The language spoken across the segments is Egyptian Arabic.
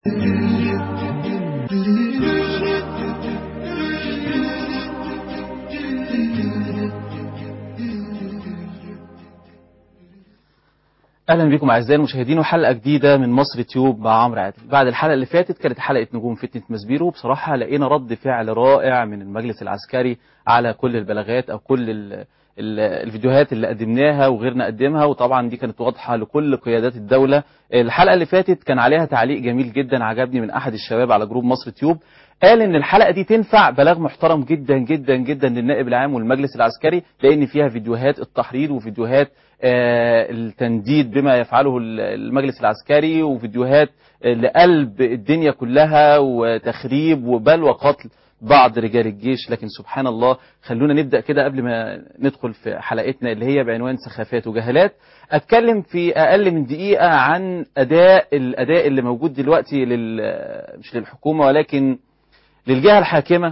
اهلا بكم اعزائي المشاهدين وحلقه جديده من مصر تيوب مع عمرو عادل بعد الحلقه اللي فاتت كانت حلقه نجوم فتنه مسبيرو بصراحه لقينا رد فعل رائع من المجلس العسكري على كل البلاغات او كل ال ال الفيديوهات اللي قدمناها وغيرنا قدمها وطبعا دي كانت واضحه لكل قيادات الدوله الحلقه اللي فاتت كان عليها تعليق جميل جدا عجبني من احد الشباب على جروب مصر تيوب قال ان الحلقه دي تنفع بلاغ محترم جدا جدا جدا للنائب العام والمجلس العسكري لان فيها فيديوهات التحريض وفيديوهات آه التنديد بما يفعله المجلس العسكري وفيديوهات آه لقلب الدنيا كلها وتخريب وبل وقتل بعض رجال الجيش لكن سبحان الله خلونا نبدأ كده قبل ما ندخل في حلقتنا اللي هي بعنوان سخافات وجهالات اتكلم في اقل من دقيقة عن اداء الاداء اللي موجود دلوقتي لل مش للحكومة ولكن للجهة الحاكمة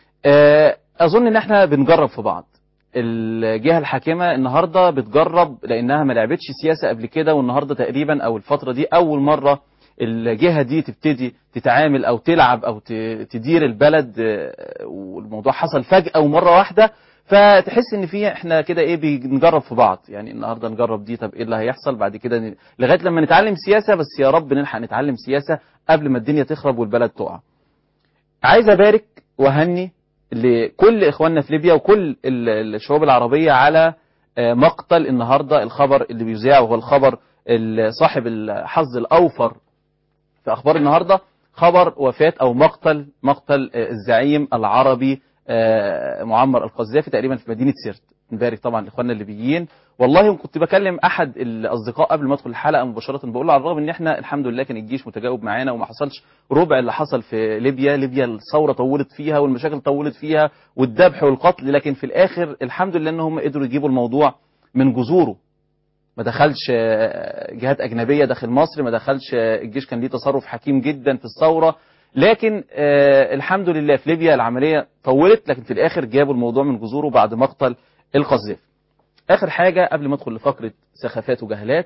اظن ان احنا بنجرب في بعض الجهة الحاكمة النهاردة بتجرب لانها ما لعبتش سياسة قبل كده والنهاردة تقريبا او الفترة دي اول مرة الجهة دي تبتدي تتعامل او تلعب او تدير البلد والموضوع حصل فجأة ومرة واحدة فتحس ان في احنا كده ايه بنجرب في بعض يعني النهارده نجرب دي طب ايه اللي هيحصل بعد كده ن... لغايه لما نتعلم سياسه بس يا رب نلحق نتعلم سياسه قبل ما الدنيا تخرب والبلد تقع. عايز ابارك واهني لكل اخواننا في ليبيا وكل الشعوب العربيه على مقتل النهارده الخبر اللي بيذاع وهو الخبر صاحب الحظ الاوفر في اخبار النهارده خبر وفاه او مقتل مقتل الزعيم العربي معمر القذافي تقريبا في مدينه سيرت نبارك طبعا لاخواننا الليبيين والله كنت بكلم احد الاصدقاء قبل ما ادخل الحلقه مباشره بقول له على الرغم ان احنا الحمد لله كان الجيش متجاوب معانا وما حصلش ربع اللي حصل في ليبيا ليبيا الثوره طولت فيها والمشاكل طولت فيها والذبح والقتل لكن في الاخر الحمد لله ان هم قدروا يجيبوا الموضوع من جذوره ما دخلش جهات اجنبيه داخل مصر ما دخلش الجيش كان ليه تصرف حكيم جدا في الثوره لكن آه الحمد لله في ليبيا العمليه طولت لكن في الاخر جابوا الموضوع من جذوره بعد مقتل القذافي اخر حاجه قبل ما ادخل لفقره سخافات وجهالات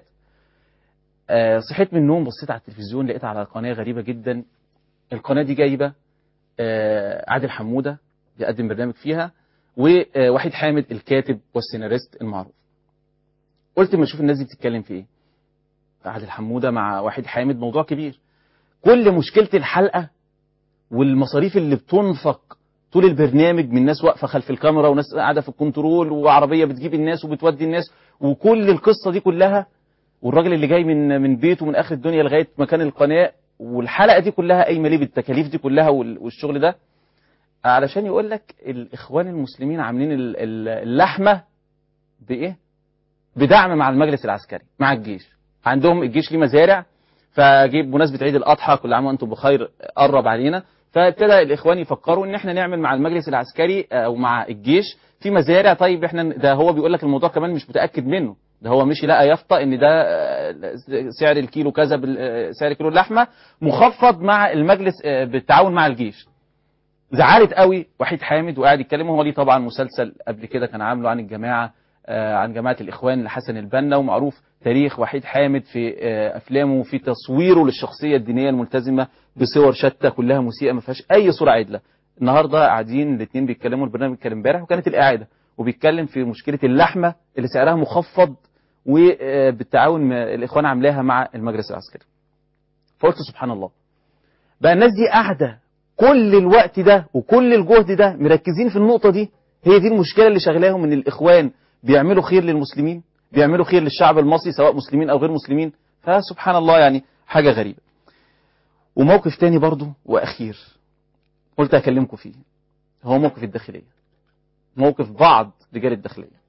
آه صحيت من النوم بصيت على التلفزيون لقيت على قناه غريبه جدا القناه دي جايبه آه عادل حموده بيقدم برنامج فيها ووحيد حامد الكاتب والسيناريست المعروف قلت ما اشوف الناس دي بتتكلم في ايه عادل حموده مع وحيد حامد موضوع كبير كل مشكله الحلقه والمصاريف اللي بتنفق طول البرنامج من ناس واقفه خلف الكاميرا وناس قاعده في الكنترول وعربيه بتجيب الناس وبتودي الناس وكل القصه دي كلها والراجل اللي جاي من من بيته من اخر الدنيا لغايه مكان القناه والحلقه دي كلها قايمه ليه بالتكاليف دي كلها والشغل ده علشان يقول لك الاخوان المسلمين عاملين اللحمه بايه؟ بدعم مع المجلس العسكري مع الجيش عندهم الجيش ليه مزارع فجيب بمناسبه عيد الاضحى كل عام وانتم بخير قرب علينا فابتدى الاخوان يفكروا ان احنا نعمل مع المجلس العسكري او مع الجيش في مزارع طيب احنا ده هو بيقول لك الموضوع كمان مش متاكد منه ده هو مشي لقى يافطه ان ده سعر الكيلو كذا سعر كيلو اللحمه مخفض مع المجلس بالتعاون مع الجيش زعلت قوي وحيد حامد وقاعد يتكلم هو ليه طبعا مسلسل قبل كده كان عامله عن الجماعه عن جماعه الاخوان لحسن البنا ومعروف تاريخ وحيد حامد في افلامه وفي تصويره للشخصيه الدينيه الملتزمه بصور شتى كلها مسيئه ما فيهاش اي صوره عدله النهارده قاعدين الاثنين بيتكلموا البرنامج كان امبارح وكانت الاعاده وبيتكلم في مشكله اللحمه اللي سعرها مخفض وبالتعاون الاخوان عاملاها مع المجلس العسكري فقلت سبحان الله بقى الناس دي قاعده كل الوقت ده وكل الجهد ده مركزين في النقطه دي هي دي المشكله اللي شغلاهم ان الاخوان بيعملوا خير للمسلمين بيعملوا خير للشعب المصري سواء مسلمين او غير مسلمين فسبحان الله يعني حاجه غريبه وموقف تاني برضو واخير قلت اكلمكم فيه هو موقف الداخليه موقف بعض رجال الداخليه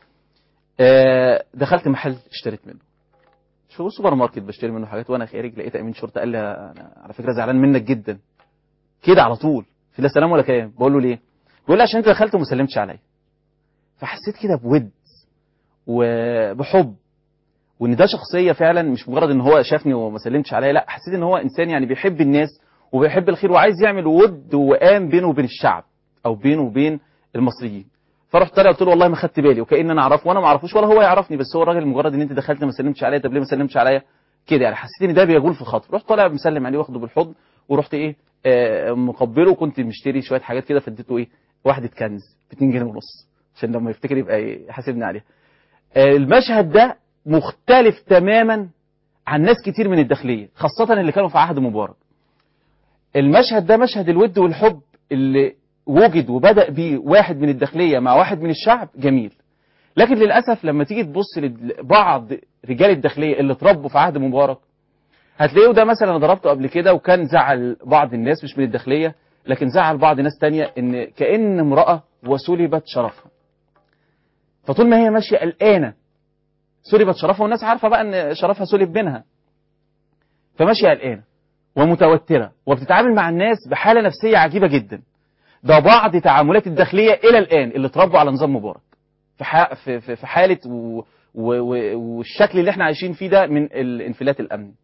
آه دخلت محل اشتريت منه شو سوبر ماركت بشتري منه حاجات وانا خارج لقيت امين شرطه قال لي انا على فكره زعلان منك جدا كده على طول في لا سلام ولا كلام بقول له ليه بيقول لي عشان انت دخلت وما سلمتش عليا فحسيت كده بود وبحب وان ده شخصيه فعلا مش مجرد ان هو شافني وما سلمتش عليا لا حسيت ان هو انسان يعني بيحب الناس وبيحب الخير وعايز يعمل ود وقام بينه وبين الشعب او بينه وبين المصريين فرحت طالع قلت له والله ما خدت بالي وكأن انا اعرفه وانا ما اعرفوش ولا هو يعرفني بس هو الراجل مجرد ان انت دخلت ما سلمتش عليا طب ليه ما سلمتش عليا كده يعني حسيت ان ده بيجول في خاطر رحت طالع مسلم عليه واخده بالحضن ورحت ايه آه مقبله وكنت مشتري شويه حاجات كده فاديته ايه واحده كنز ب 2 جنيه ونص عشان لما يفتكر يبقى إيه يحاسبني عليها آه المشهد ده مختلف تماما عن ناس كتير من الداخليه خاصه اللي كانوا في عهد مبارك المشهد ده مشهد الود والحب اللي وجد وبدأ بيه واحد من الداخلية مع واحد من الشعب جميل لكن للأسف لما تيجي تبص لبعض رجال الداخلية اللي اتربوا في عهد مبارك هتلاقيه ده مثلا انا ضربته قبل كده وكان زعل بعض الناس مش من الداخلية لكن زعل بعض ناس تانية ان كأن امرأة وسلبت شرفها فطول ما هي ماشية قلقانة سلبت شرفها والناس عارفة بقى ان شرفها سلب منها فماشية قلقانة ومتوترة وبتتعامل مع الناس بحالة نفسية عجيبة جدا ده بعض تعاملات الداخلية إلى الآن اللي اتربوا على نظام مبارك في ح- في في في حالة و و و والشكل اللي احنا عايشين فيه ده من الانفلات الأمني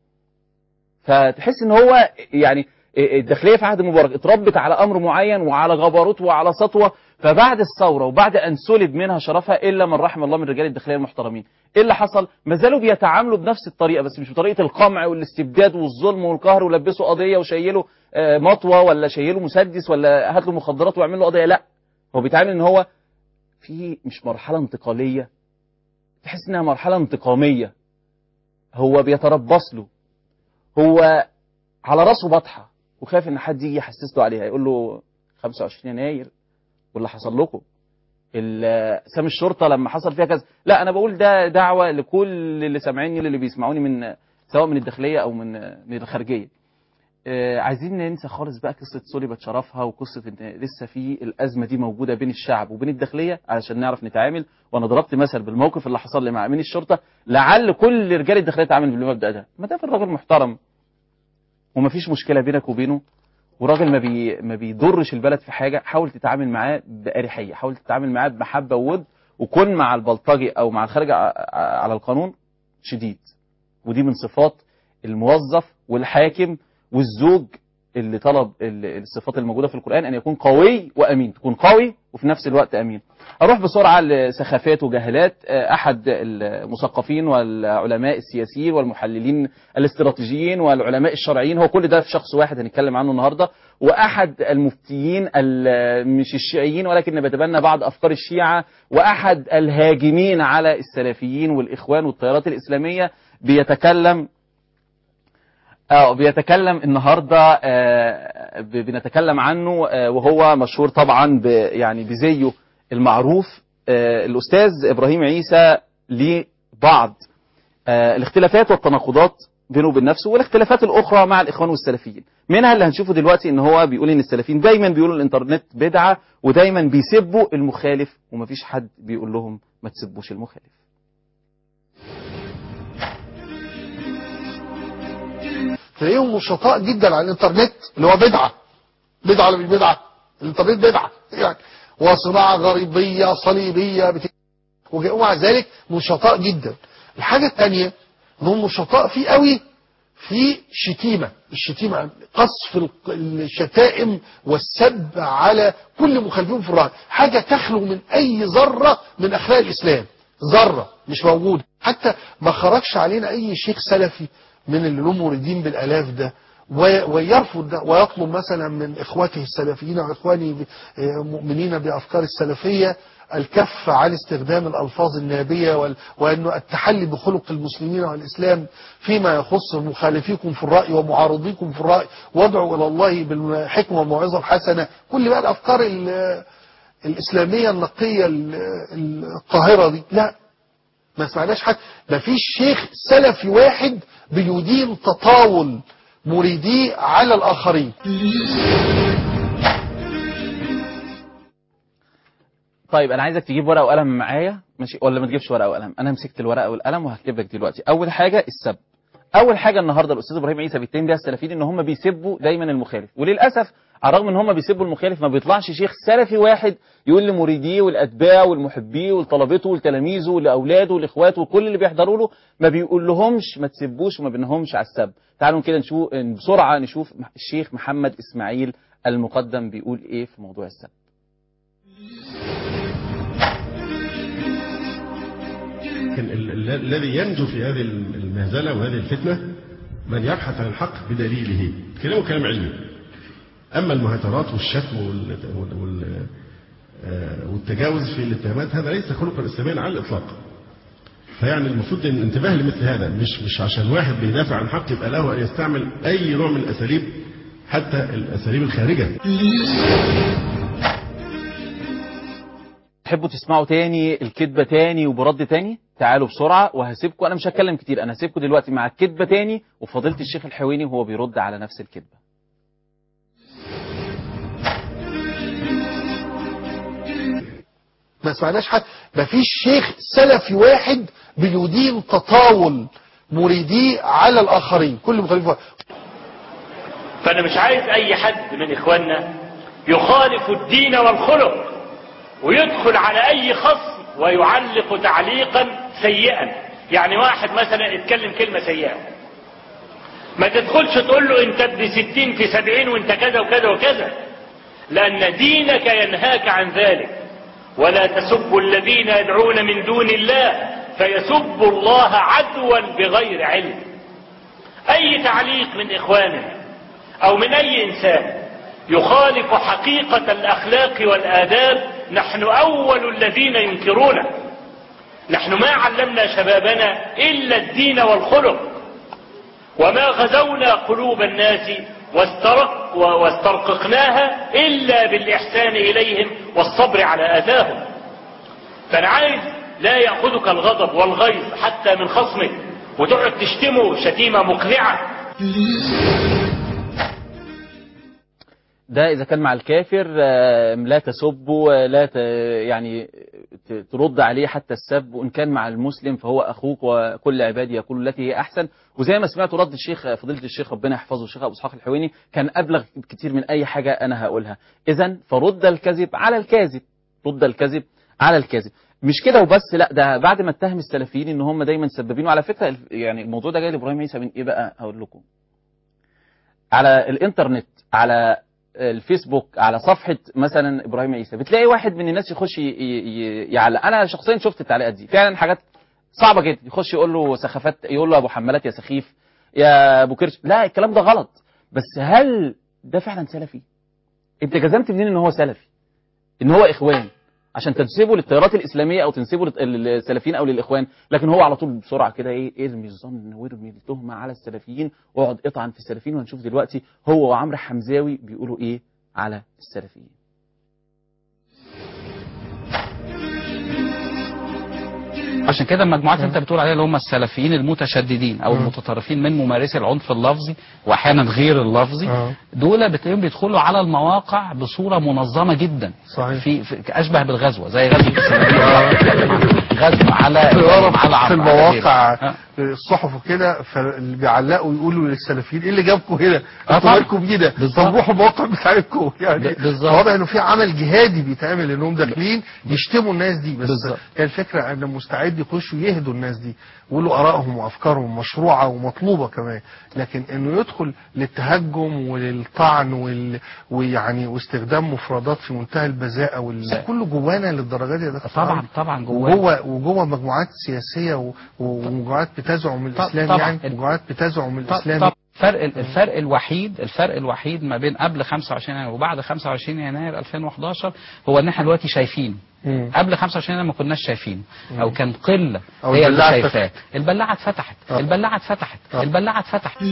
فتحس ان هو يعني الداخلية في عهد مبارك اتربت على أمر معين وعلى جبروت وعلى سطوة فبعد الثورة وبعد أن سلب منها شرفها إلا من رحم الله من رجال الداخلية المحترمين إيه اللي حصل؟ ما زالوا بيتعاملوا بنفس الطريقة بس مش بطريقة القمع والاستبداد والظلم والقهر ولبسوا قضية وشيلوا آه، مطوة ولا شيلوا مسدس ولا هات له مخدرات واعمل له قضية لا هو بيتعامل ان هو في مش مرحلة انتقالية تحس انها مرحلة انتقامية هو بيتربص له هو على راسه بطحة وخايف ان حد يجي يحسس له عليها يقول له 25 يناير واللي حصل لكم ال- سام الشرطه لما حصل فيها كذا لا انا بقول ده دعوه لكل اللي سامعيني اللي بيسمعوني من سواء من الداخليه او من من الخارجيه آه، عايزين ننسى خالص بقى قصه سلبت شرفها وقصه ان لسه في الازمه دي موجوده بين الشعب وبين الداخليه علشان نعرف نتعامل وانا ضربت مثل بالموقف اللي حصل لي مع امين الشرطه لعل كل رجال الداخليه تتعامل بالمبدا ده ما ده في الراجل محترم ومفيش مشكله بينك وبينه وراجل ما بي ما بيضرش البلد في حاجه حاول تتعامل معاه باريحيه حاول تتعامل معاه بمحبه وود وكن مع البلطجي او مع الخارج ع- على القانون شديد ودي من صفات الموظف والحاكم والزوج اللي طلب ال- الصفات الموجوده في القران ان يكون قوي وامين تكون قوي وفي نفس الوقت امين اروح بسرعه لسخافات وجهالات آه، احد المثقفين والعلماء السياسيين والمحللين الاستراتيجيين والعلماء الشرعيين هو كل ده في شخص واحد هنتكلم عنه النهارده واحد المفتيين ال- مش الشيعيين ولكن بيتبنى بعض افكار الشيعه واحد الهاجمين على السلفيين والاخوان والتيارات الاسلاميه بيتكلم اه بيتكلم النهارده آه، ب- بنتكلم عنه آه، وهو مشهور طبعا ب يعني بزيه المعروف آه، الاستاذ ابراهيم عيسى ليه بعض آه، الاختلافات والتناقضات بينه وبين نفسه والاختلافات الاخرى مع الاخوان والسلفيين منها اللي هنشوفه دلوقتي ان هو بيقول ان السلفيين دايما بيقولوا الانترنت بدعه ودايما بيسبوا المخالف ومفيش حد بيقول لهم ما تسبوش المخالف تلاقيهم نشطاء جدا على الانترنت اللي هو بدعه بدعه ولا مش بدعه الانترنت بدعه يعني وصناعه غريبيه صليبيه بت... وج- ومع ذلك نشطاء جدا الحاجه الثانيه انهم نشطاء فيه قوي في شتيمه الشتيمه قصف ال- الشتائم والسب على كل مخالفين في الراي حاجه تخلو من اي ذره من اخلاق الاسلام ذره مش موجوده حتى ما خرجش علينا اي شيخ سلفي من اللي له موردين بالالاف ده وي- ويرفض ده ويطلب مثلا من اخوته السلفيين واخواني ب- آه، مؤمنين بافكار السلفيه الكف عن استخدام الالفاظ النابيه وال- وانه التحلي بخلق المسلمين والاسلام فيما يخص مخالفيكم في الراي ومعارضيكم في الراي وادعوا الى الله بالحكمه والموعظه الحسنه كل بقى الافكار ال- الاسلاميه النقيه ال- الطاهره دي لا ما سمعناش حد ما فيش شيخ سلفي واحد بيدين تطاول مريديه على الاخرين طيب انا عايزك تجيب ورقه وقلم معايا ماشي ولا ما تجيبش ورقه وقلم انا مسكت الورقه والقلم وهكتب لك دلوقتي اول حاجه السب اول حاجه النهارده الاستاذ ابراهيم عيسى بيتهم بيها السلفيين ان هم بيسبوا دايما المخالف وللاسف على الرغم ان هم بيسبوا المخالف ما بيطلعش شيخ سلفي واحد يقول لمريديه والاتباع والمحبيه ولطلبته ولتلاميذه ولاولاده ولاخواته وكل اللي بيحضروا له ما بيقول لهمش ما تسبوش وما بينهمش على السب تعالوا كده نشوف بسرعه نشوف الشيخ محمد اسماعيل المقدم بيقول ايه في موضوع السب لكن ال- ال- الذي ينجو في هذه المهزلة وهذه الفتنة من يبحث عن الحق بدليله كلامه كلام علمي أما المهاترات والشتم وال... وال... وال... آه، والتجاوز في الاتهامات هذا ليس خلقا إسلاميا على الإطلاق فيعني المفروض ان الانتباه لمثل هذا مش مش عشان واحد بيدافع عن حق يبقى له ان يستعمل اي نوع من الاساليب حتى الاساليب الخارجه تحبوا تسمعوا تاني الكذبة تاني وبرد تاني تعالوا بسرعة وهسيبكم أنا مش هتكلم كتير أنا هسيبكم دلوقتي مع الكذبة تاني وفضيلة الشيخ الحويني وهو بيرد على نفس الكذبة ما سمعناش حد ما فيش شيخ سلفي واحد بيدين تطاول مريديه على الآخرين كل مخالفة فانا مش عايز اي حد من اخواننا يخالف الدين والخلق ويدخل على اي خصم ويعلق تعليقا سيئا يعني واحد مثلا اتكلم كلمة سيئة ما تدخلش تقول له انت ابن ستين في سبعين وانت كذا وكذا وكذا لان دينك ينهاك عن ذلك ولا تسبوا الذين يدعون من دون الله فيسبوا الله عدوا بغير علم اي تعليق من اخواننا او من اي انسان يخالف حقيقة الاخلاق والاداب نحن اول الذين ينكرونه نحن ما علمنا شبابنا الا الدين والخلق وما غزونا قلوب الناس واسترق واسترققناها الا بالاحسان اليهم والصبر على اذاهم فانا عايز لا ياخذك الغضب والغيظ حتى من خصمك وتقعد تشتمه شتيمه مقنعه ده إذا كان مع الكافر آه، لا تسبه لا ت... يعني ت- ترد عليه حتى السب وإن كان مع المسلم فهو أخوك وكل عبادي يقول التي هي أحسن وزي ما سمعت رد الشيخ فضيلة الشيخ ربنا يحفظه الشيخ أبو إسحاق الحويني كان أبلغ كتير من أي حاجة أنا هقولها إذا فرد الكذب على الكاذب رد الكذب على الكاذب مش كده وبس لا ده بعد ما اتهم السلفيين ان هم دايما سبابين وعلى فكره يعني الموضوع ده جاي لابراهيم عيسى من ايه بقى هقول لكم على الانترنت على الفيسبوك على صفحة مثلا إبراهيم عيسى بتلاقي واحد من الناس يخش ي- ي- يعلق أنا شخصيا شفت التعليقات دي فعلا حاجات صعبة جدا يخش يقول له سخافات يقول له أبو حمالات يا سخيف يا أبو كرش لا الكلام ده غلط بس هل ده فعلا سلفي أنت جزمت منين إن هو سلفي إن هو إخوان عشان تنسبه للتيارات الإسلامية أو تنسبه للت- للسلفيين أو للإخوان لكن هو على طول بسرعة كده إيه ارمي الظن وارمي التهمة على السلفيين واقعد اطعن في السلفيين وهنشوف دلوقتي هو وعمرو حمزاوي بيقولوا إيه على السلفيين عشان كده المجموعات اللي انت بتقول عليها اللي هم السلفيين المتشددين او المتطرفين من ممارسي العنف اللفظي واحيانا غير اللفظي آه. دول بتلاقيهم بيدخلوا على المواقع بصوره منظمه جدا صحيح. في, في اشبه بالغزوه زي غزوه السلفيين غزوه على تعرف على في على المواقع غيره. الصحف وكده فاللي بيعلقوا يقولوا للسلفيين ايه اللي جابكم هنا؟ آه انتوا طبعا. مالكم بينا؟ بالظبط. طب روحوا المواقع بتاعتكم يعني ب- بالظبط. واضح انه في عمل جهادي بيتعمل انهم داخلين يشتموا الناس دي بس بالظبط. كان الفكره ان مستعد يخشوا يهدوا الناس دي ويقولوا ارائهم وافكارهم مشروعه ومطلوبه كمان لكن انه يدخل للتهجم وللطعن وال... ويعني واستخدام مفردات في منتهى البذاءه وال... كله جوانا للدرجه دي يا دكتور طبعا عمرو؟ طبعا جواه وجوه وجوه مجموعات سياسيه و- ومجموعات بتزعم الاسلام طبعاً. يعني مجموعات بتزعم الاسلام طب فرق الفرق الوحيد الفرق الوحيد ما بين قبل 25 يناير وبعد 25 يناير 2011 هو ان احنا دلوقتي شايفين مم. قبل 25 يناير ما كناش شايفين او كان قله أو هي اللي البلاعة شايفاه البلاعه اتفتحت آه. البلاعه اتفتحت آه. البلاعه اتفتحت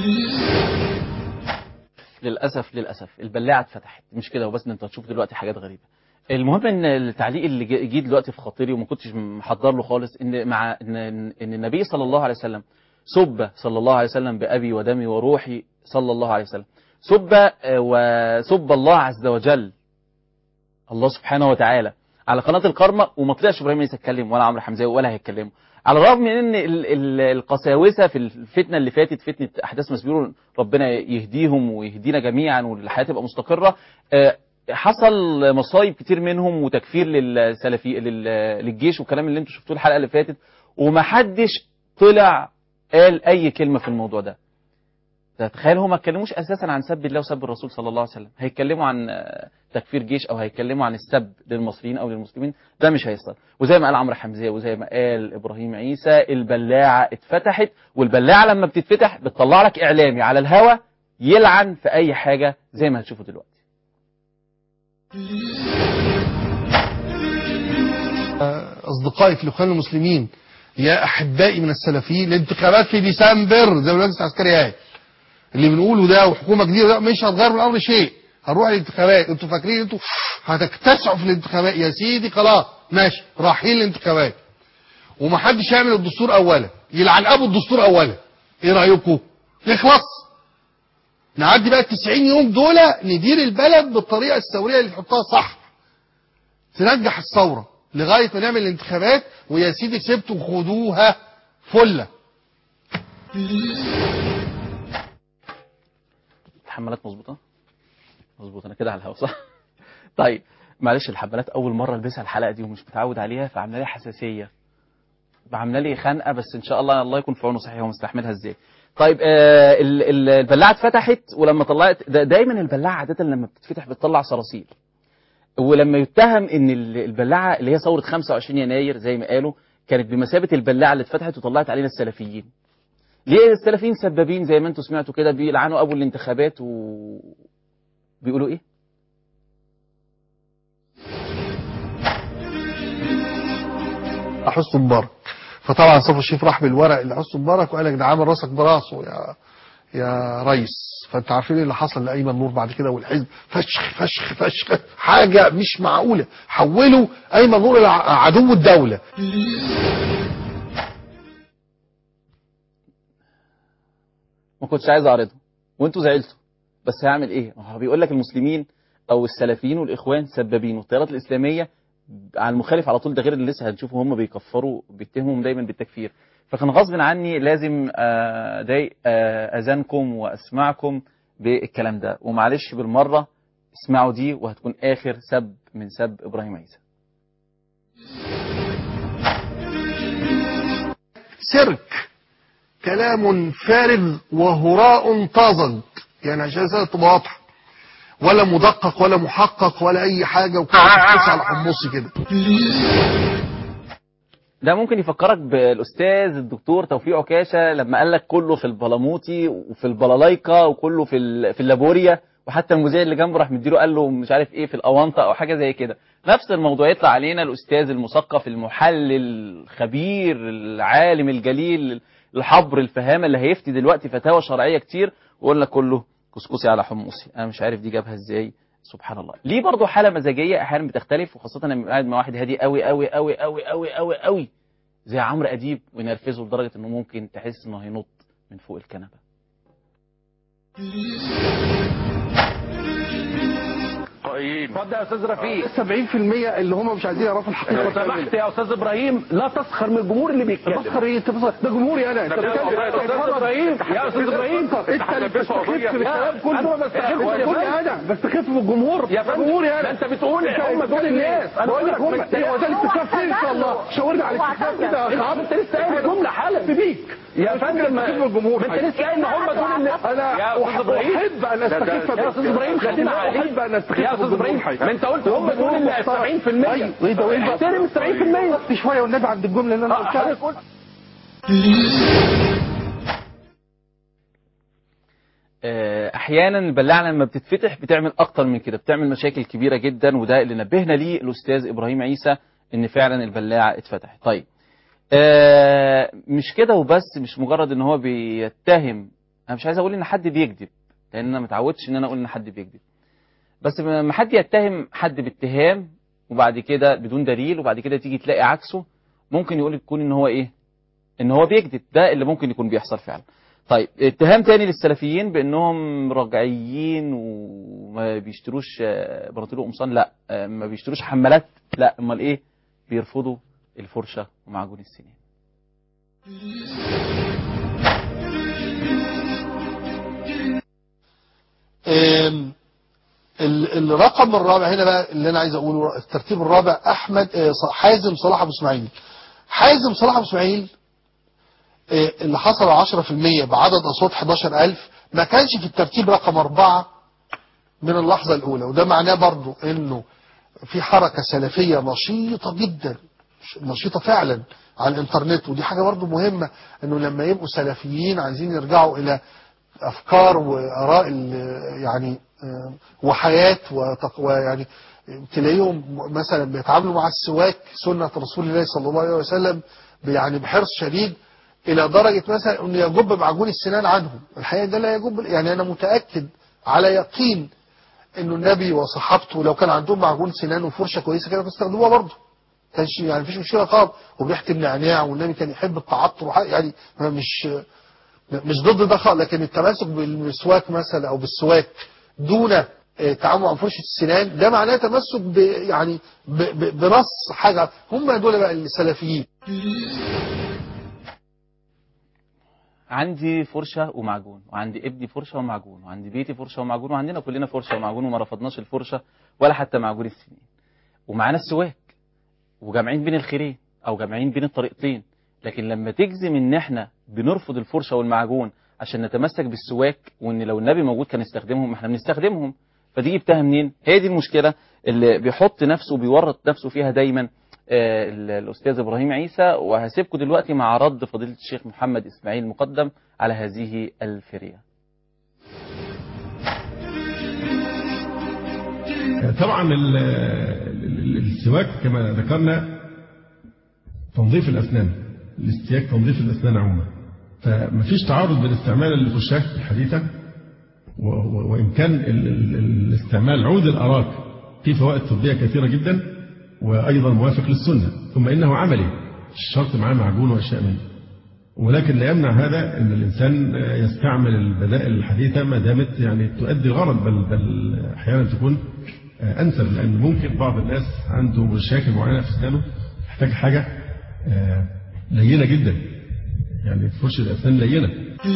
للاسف للاسف البلاعه اتفتحت مش كده وبس انت هتشوف دلوقتي حاجات غريبه المهم ان التعليق اللي جه جه دلوقتي في خاطري وما كنتش محضر له خالص ان مع ان ان النبي صلى الله عليه وسلم سب صلى الله عليه وسلم بابي ودمي وروحي صلى الله عليه وسلم سب آه، وسب الله عز وجل الله سبحانه وتعالى على قناه الكرمه وما طلعش ابراهيم عيسى يتكلم ولا عمرو حمزاوي ولا هيتكلموا على الرغم من ان ال- ال- القساوسه في الفتنه اللي فاتت فتنه احداث مسبيرو ربنا يهديهم ويهدينا جميعا والحياه تبقى مستقره آه، حصل مصايب كتير منهم وتكفير للسلفي لل- للجيش والكلام اللي انتوا شفتوه الحلقه اللي فاتت ومحدش طلع قال اي كلمه في الموضوع ده تخيل هم ما اتكلموش اساسا عن سب الله وسب الرسول صلى الله عليه وسلم هيتكلموا عن آه، تكفير جيش او هيتكلموا عن السب للمصريين او للمسلمين ده مش هيحصل وزي ما قال عمرو حمزيه وزي ما قال ابراهيم عيسى البلاعه اتفتحت والبلاعه لما بتتفتح بتطلع لك اعلامي على الهوا يلعن في اي حاجه زي ما هتشوفوا دلوقتي اصدقائي في الاخوان المسلمين يا احبائي من السلفيين الانتخابات في ديسمبر زي ما المجلس العسكري قال اللي بنقوله ده وحكومه جديده ده مش هتغير من الامر شيء هنروح الانتخابات انتوا فاكرين انتوا هتكتسعوا في الانتخابات يا سيدي خلاص ماشي رايحين الانتخابات ومحدش يعمل الدستور اولا يلعن ابو الدستور اولا ايه رايكم يخلص نعدي بقى ال 90 يوم دول ندير البلد بالطريقه الثوريه اللي تحطها صح تنجح الثوره لغايه ما نعمل الانتخابات ويا سيدي كسبتوا خدوها فله الحمالات مظبوطه مظبوط انا كده على الهوا صح طيب معلش الحمالات اول مره البسها الحلقه دي ومش متعود عليها فعامله لي حساسيه عامله لي خنقه بس ان شاء الله الله يكون في عونه صحيح ومستحملها ازاي طيب آه ال- ال- البلاعه اتفتحت ولما طلعت دا دايما البلاعه عاده لما بتتفتح بتطلع صراصير ولما يتهم ان ال- البلاعه اللي هي ثوره 25 يناير زي ما قالوا كانت بمثابه البلاعه اللي اتفتحت وطلعت علينا السلفيين ليه السلفيين سبابين زي ما انتم سمعتوا كده بيلعنوا ابو الانتخابات و بيقولوا ايه حسن مبارك فطبعا صفو الشريف راح بالورق اللي حسن مبارك وقال لك ده عامل راسك براسه يا يا ريس فانت عارفين ايه اللي حصل لايمن نور بعد كده والحزب فشخ فشخ فشخ حاجه مش معقوله حولوا ايمن نور الى ع- عدو الدوله ما كنتش عايز اعرضه وانتوا زعلتوا بس هعمل ايه ما هو بيقول لك المسلمين او السلفيين والاخوان سبابين والتيارات الاسلاميه على المخالف على طول ده غير اللي لسه هنشوفه هم بيكفروا بيتهمهم دايما بالتكفير فكان غصب عني لازم آه، اضايق آه، اذانكم واسمعكم بالكلام ده ومعلش بالمره اسمعوا دي وهتكون اخر سب من سب ابراهيم عيسى سيرك كلام فارغ وهراء طازج يعني عشان الرسالة تبقى واضحة ولا مدقق ولا محقق ولا اي حاجه وكده بتبص على حمصي كده ده ممكن يفكرك بالاستاذ الدكتور توفيق عكاشه لما قال لك كله في البلاموطي وفي البلالايكا وكله في ال- في اللابوريا وحتى المذيع اللي جنبه راح مديله قال له مش عارف ايه في الاونطه او حاجه زي كده نفس الموضوع يطلع علينا الاستاذ المثقف المحلل الخبير العالم الجليل الحبر الفهامه اللي هيفتي دلوقتي فتاوى شرعيه كتير ويقول لك كله كسكسي على حمصي انا مش عارف دي جابها ازاي سبحان الله ليه برضه حاله مزاجيه احيانا بتختلف وخاصه لما قاعد مع واحد هادي قوي قوي قوي قوي قوي قوي قوي زي عمرو اديب وينرفزه لدرجه انه ممكن تحس انه هينط من فوق الكنبه اتفضل يا استاذ رفيق 70% اللي هم مش عايزين يعرفوا الحقيقه لو سمحت يا استاذ ابراهيم لا تسخر من الجمهور اللي بيتكلم تفخر ايه تفخر ده جمهوري انا انت يا استاذ ابراهيم يا استاذ ابراهيم انت اللي بتستخف في الكلام كله انا ما بستخف بقول انا بستخف في الجمهور يا فندم جمهوري ده انا انت بتقول هم دول الناس انا بقول لك هم من- هو ده الاستخفاف فين ان شاء الله شاورني على الاستخفاف كده يا خلاص انت لسه قايل جمله حاله بيك يا فندم ما الجمهور ما انت لسه قايل ان هم دول الناس انا يا استاذ ابراهيم احب ان استخف يا استاذ ابراهيم خلينا عليك احب ان استخف يا استاذ ابراهيم ما انت قلت هم دول اللي 70% ايه ده وايه احترم ال 70% في شويه والنبي عند الجمله اللي انا اه قلتها حضرتك قلت آه، احيانا البلاعه لما بتتفتح بتعمل اكتر من كده بتعمل مشاكل كبيره جدا وده اللي نبهنا ليه الاستاذ ابراهيم عيسى ان فعلا البلاعه اتفتحت طيب آه، مش كده وبس مش مجرد ان هو بيتهم انا مش عايز اقول ان حد بيكذب لان انا متعودش ان انا اقول ان حد بيكذب بس لما حد يتهم حد باتهام وبعد كده بدون دليل وبعد كده تيجي تلاقي عكسه ممكن يقول يكون ان هو ايه ان هو بيكذب ده اللي ممكن يكون بيحصل فعلا طيب اتهام تاني للسلفيين بانهم رجعيين وما بيشتروش آه، بناطيل وقمصان لا آه، ما بيشتروش حمالات لا امال ايه بيرفضوا الفرشه ومعجون السنين آم، ال- الرقم الرابع هنا بقى اللي انا عايز اقوله الترتيب الرابع احمد آه، ص- حازم صلاح ابو اسماعيل حازم صلاح ابو اسماعيل آه، اللي حصل 10% بعدد اصوات 11000 ما كانش في الترتيب رقم أربعة من اللحظة الأولى وده معناه برضو أنه في حركة سلفية نشيطة جدا نشيطة فعلا على الانترنت ودي حاجة برضو مهمة أنه لما يبقوا سلفيين عايزين يرجعوا إلى أفكار وآراء ال- يعني آه، وحياة وتق- ويعني تلاقيهم مثلا بيتعاملوا مع السواك سنة رسول الله صلى الله عليه وسلم يعني بحرص شديد الى درجة مثلا انه يجب معجون السنان عنهم الحقيقة ده لا يجب يعني انا متأكد على يقين انه النبي وصحابته لو كان عندهم معجون سنان وفرشة كويسة كده بيستخدموها برضه كانش يعني مفيش مشكلة خالص وبريحة النعناع والنبي كان يحب التعطر وح- يعني ما مش مش ضد ده خالص لكن التمسك بالمسواك مثلا او بالسواك دون آه، التعامل مع فرشة السنان ده معناه تمسك ب يعني ب ب برص حاجة هم دول بقى السلفيين عندي فرشة ومعجون وعندي ابني فرشة ومعجون وعندي بيتي فرشة ومعجون وعندنا كلنا فرشة ومعجون وما رفضناش الفرشة ولا حتى معجون السنين ومعانا السواك وجامعين بين الخيرين او جامعين بين الطريقتين لكن لما تجزم ان احنا بنرفض الفرشة والمعجون عشان نتمسك بالسواك وان لو النبي موجود كان يستخدمهم احنا بنستخدمهم فدي جبتها منين هي دي المشكلة اللي بيحط نفسه وبيورط نفسه فيها دايما آه، ال- الأستاذ إبراهيم عيسى وهسيبكم دلوقتي مع رد فضيلة الشيخ محمد إسماعيل مقدم على هذه الفرية طبعا ال- ال- السواك كما ذكرنا تنظيف الأسنان الاستياك تنظيف الأسنان عموما فمفيش تعارض بين استعمال الفرشاة الحديثة و- و- وإن كان ال- ال- الاستعمال عود الأراك فيه فوائد طبية كثيرة جدا وأيضا موافق للسنة ثم إنه عملي مش شرط معاه معجون وأشياء منه ولكن لا يمنع هذا ان الانسان يستعمل البدائل الحديثه ما دامت يعني تؤدي الغرض بل بل احيانا تكون انسب لان ممكن بعض الناس عنده مشاكل معينه في اسنانه يحتاج حاجه آه، لينه جدا يعني فرشه الاسنان لينه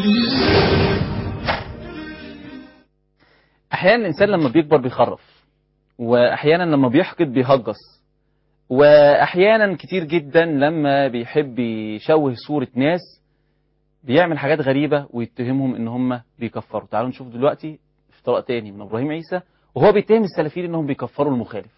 أحيانا الإنسان لما بيكبر بيخرف وأحيانا لما بيحقد بيهجص وأحيانا كتير جدا لما بيحب يشوه صورة ناس بيعمل حاجات غريبة ويتهمهم إن هم بيكفروا تعالوا نشوف دلوقتي افتراء تاني من إبراهيم عيسى وهو بيتهم السلفيين إنهم بيكفروا المخالف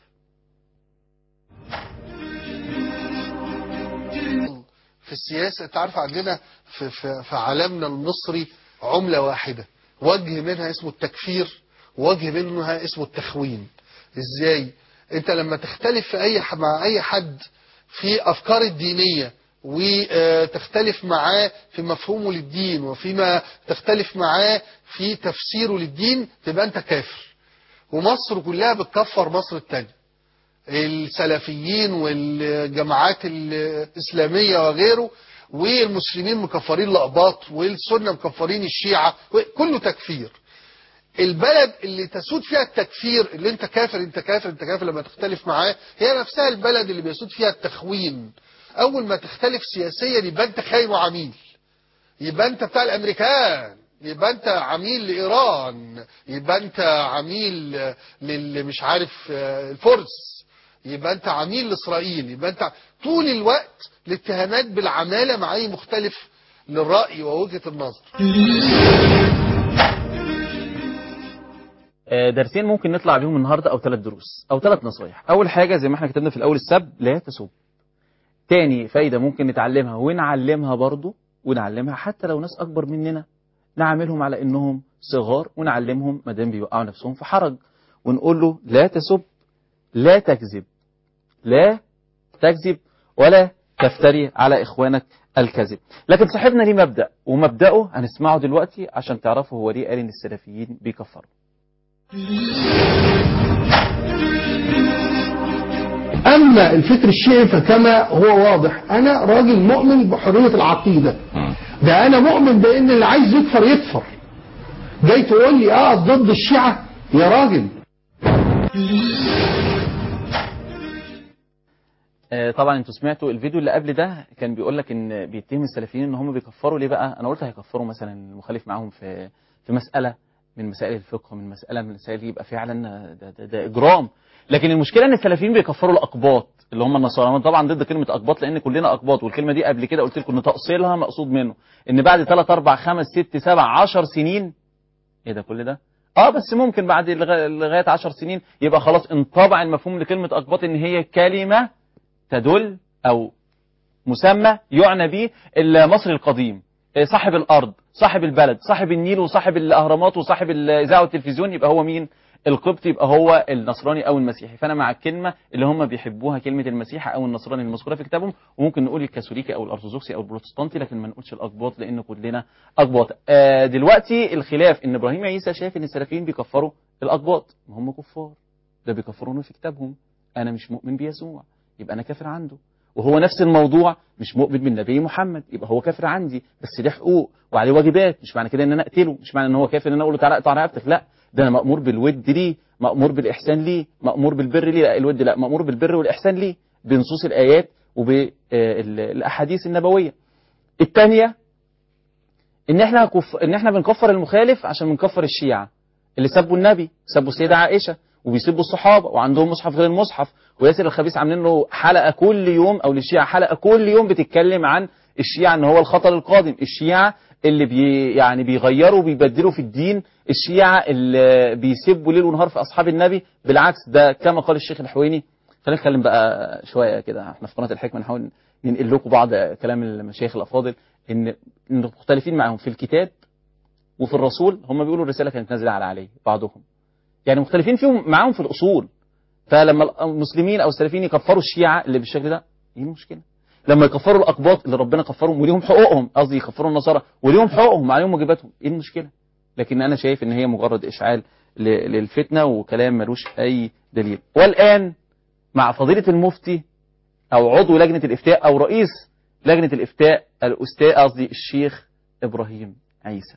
في السياسة انت عارف عندنا في, في, في عالمنا المصري عملة واحدة وجه منها اسمه التكفير ووجه منها اسمه التخوين ازاي انت لما تختلف في اي ح- مع اي حد في افكار الدينية وتختلف معاه في مفهومه للدين وفيما تختلف معاه في تفسيره للدين تبقى انت كافر ومصر كلها بتكفر مصر التانية السلفيين والجماعات الإسلامية وغيره والمسلمين مكفرين الأقباط والسنة مكفرين الشيعة كله تكفير البلد اللي تسود فيها التكفير اللي انت كافر انت كافر انت كافر لما تختلف معاه هي نفسها البلد اللي بيسود فيها التخوين اول ما تختلف سياسيا يبقى انت خاين وعميل يبقى انت بتاع الامريكان يبقى انت عميل لايران يبقى انت عميل لل مش عارف آه، الفرس يبقى انت عميل لاسرائيل يبقى انت طول الوقت الاتهامات بالعماله مع اي مختلف للراي ووجهه النظر آه، درسين ممكن نطلع بيهم النهارده او ثلاث دروس او ثلاث نصايح اول حاجه زي ما احنا كتبنا في الاول السب لا تسب تاني فايده ممكن نتعلمها ونعلمها برضو ونعلمها حتى لو ناس اكبر مننا نعاملهم على انهم صغار ونعلمهم ما دام بيوقعوا نفسهم في حرج ونقول له لا تسب لا تكذب لا تكذب ولا تفتري على اخوانك الكذب لكن صاحبنا ليه مبدا ومبداه هنسمعه دلوقتي عشان تعرفوا هو ليه قال ان السلفيين بيكفروا أما الفكر الشيعي فكما هو واضح أنا راجل مؤمن بحرية العقيدة ده أنا مؤمن بأن اللي عايز يكفر يكفر جاي تقول لي اه ضد الشيعة يا راجل آه، طبعا انتوا سمعتوا الفيديو اللي قبل ده كان بيقول لك ان بيتهم السلفيين ان هم بيكفروا ليه بقى انا قلت هيكفروا مثلا المخالف معاهم في في مساله من مسائل الفقه من مساله من المسائل يبقى فعلا ده, ده, ده اجرام لكن المشكله ان السلفيين بيكفروا الاقباط اللي هم النصارى انا طبعا ضد كلمه اقباط لان كلنا اقباط والكلمه دي قبل كده قلت لكم ان تاصيلها مقصود منه ان بعد 3 4 5 6 7 10 سنين ايه ده كل ده اه بس ممكن بعد لغا- لغايه 10 سنين يبقى خلاص انطبع المفهوم لكلمه اقباط ان هي كلمه تدل او مسمى يعنى به المصري القديم إيه، صاحب الارض صاحب البلد صاحب النيل وصاحب الاهرامات وصاحب الاذاعه والتلفزيون يبقى هو مين القبطي يبقى هو النصراني او المسيحي فانا مع الكلمه اللي هم بيحبوها كلمه المسيحي او النصراني المذكوره في كتابهم وممكن نقول الكاثوليكي او الارثوذكسي او البروتستانتي لكن ما نقولش الاقباط لان كلنا اقباط آه دلوقتي الخلاف ان ابراهيم عيسى شايف ان السلفيين بيكفروا الاقباط ما هم كفار ده بيكفرونه في كتابهم انا مش مؤمن بيسوع يبقى انا كافر عنده وهو نفس الموضوع مش مؤمن بالنبي محمد يبقى هو كافر عندي بس ليه حقوق وعليه واجبات مش معنى كده ان انا اقتله مش معنى ان هو كافر ان انا اقول له تعالى اقطع رقبتك لا ده انا مامور بالود ليه مامور بالاحسان ليه مامور بالبر ليه لا الود لا مامور بالبر والاحسان ليه بنصوص الايات وبالاحاديث النبويه الثانيه ان احنا كف... ان احنا بنكفر المخالف عشان بنكفر الشيعه اللي سبوا النبي سبوا السيده عائشه وبيسبوا الصحابه وعندهم مصحف غير المصحف وياسر الخبيث عاملين له حلقه كل يوم او للشيعه حلقه كل يوم بتتكلم عن الشيعه ان هو الخطر القادم الشيعه اللي بي يعني بيغيروا وبيبدلوا في الدين الشيعه اللي بيسبوا ليل ونهار في اصحاب النبي بالعكس ده كما قال الشيخ الحويني خلينا نتكلم بقى شويه كده احنا في قناه الحكمه نحاول ننقل لكم بعض كلام المشايخ الافاضل ان إن مختلفين معاهم في الكتاب وفي الرسول هم بيقولوا الرساله كانت نازله على علي بعضهم يعني مختلفين فيهم معاهم في الاصول فلما المسلمين او السلفيين يكفروا الشيعه اللي بالشكل ده ايه المشكله لما يكفروا الاقباط اللي ربنا كفرهم وليهم حقوقهم قصدي يكفروا النصارى وليهم حقوقهم عليهم واجباتهم ايه المشكله لكن انا شايف ان هي مجرد اشعال ل- للفتنه وكلام ملوش اي دليل والان مع فضيله المفتي او عضو لجنه الافتاء او رئيس لجنه الافتاء الاستاذ قصدي الشيخ ابراهيم عيسى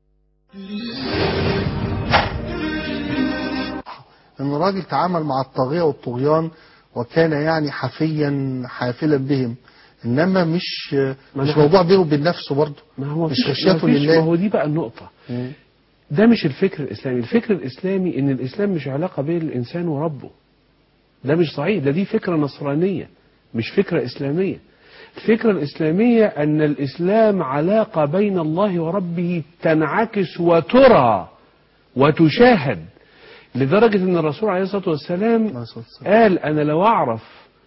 ان الراجل تعامل مع الطاغية والطغيان وكان يعني حفيا حافلا بهم انما مش مش أنا- موضوع بينه وبين نفسه برضه ما هو مش فيش- خشيته ما فيش- لله. ما هو دي بقى النقطة ده مش الفكر الإسلامي الفكر الإسلامي إن الإسلام مش علاقة بين الإنسان وربه ده مش صحيح ده دي فكرة نصرانية مش فكرة إسلامية الفكرة الإسلامية أن الإسلام علاقة بين الله وربه تنعكس وترى وتشاهد لدرجة أن الرسول عليه الصلاة والسلام قال أنا لو أعرف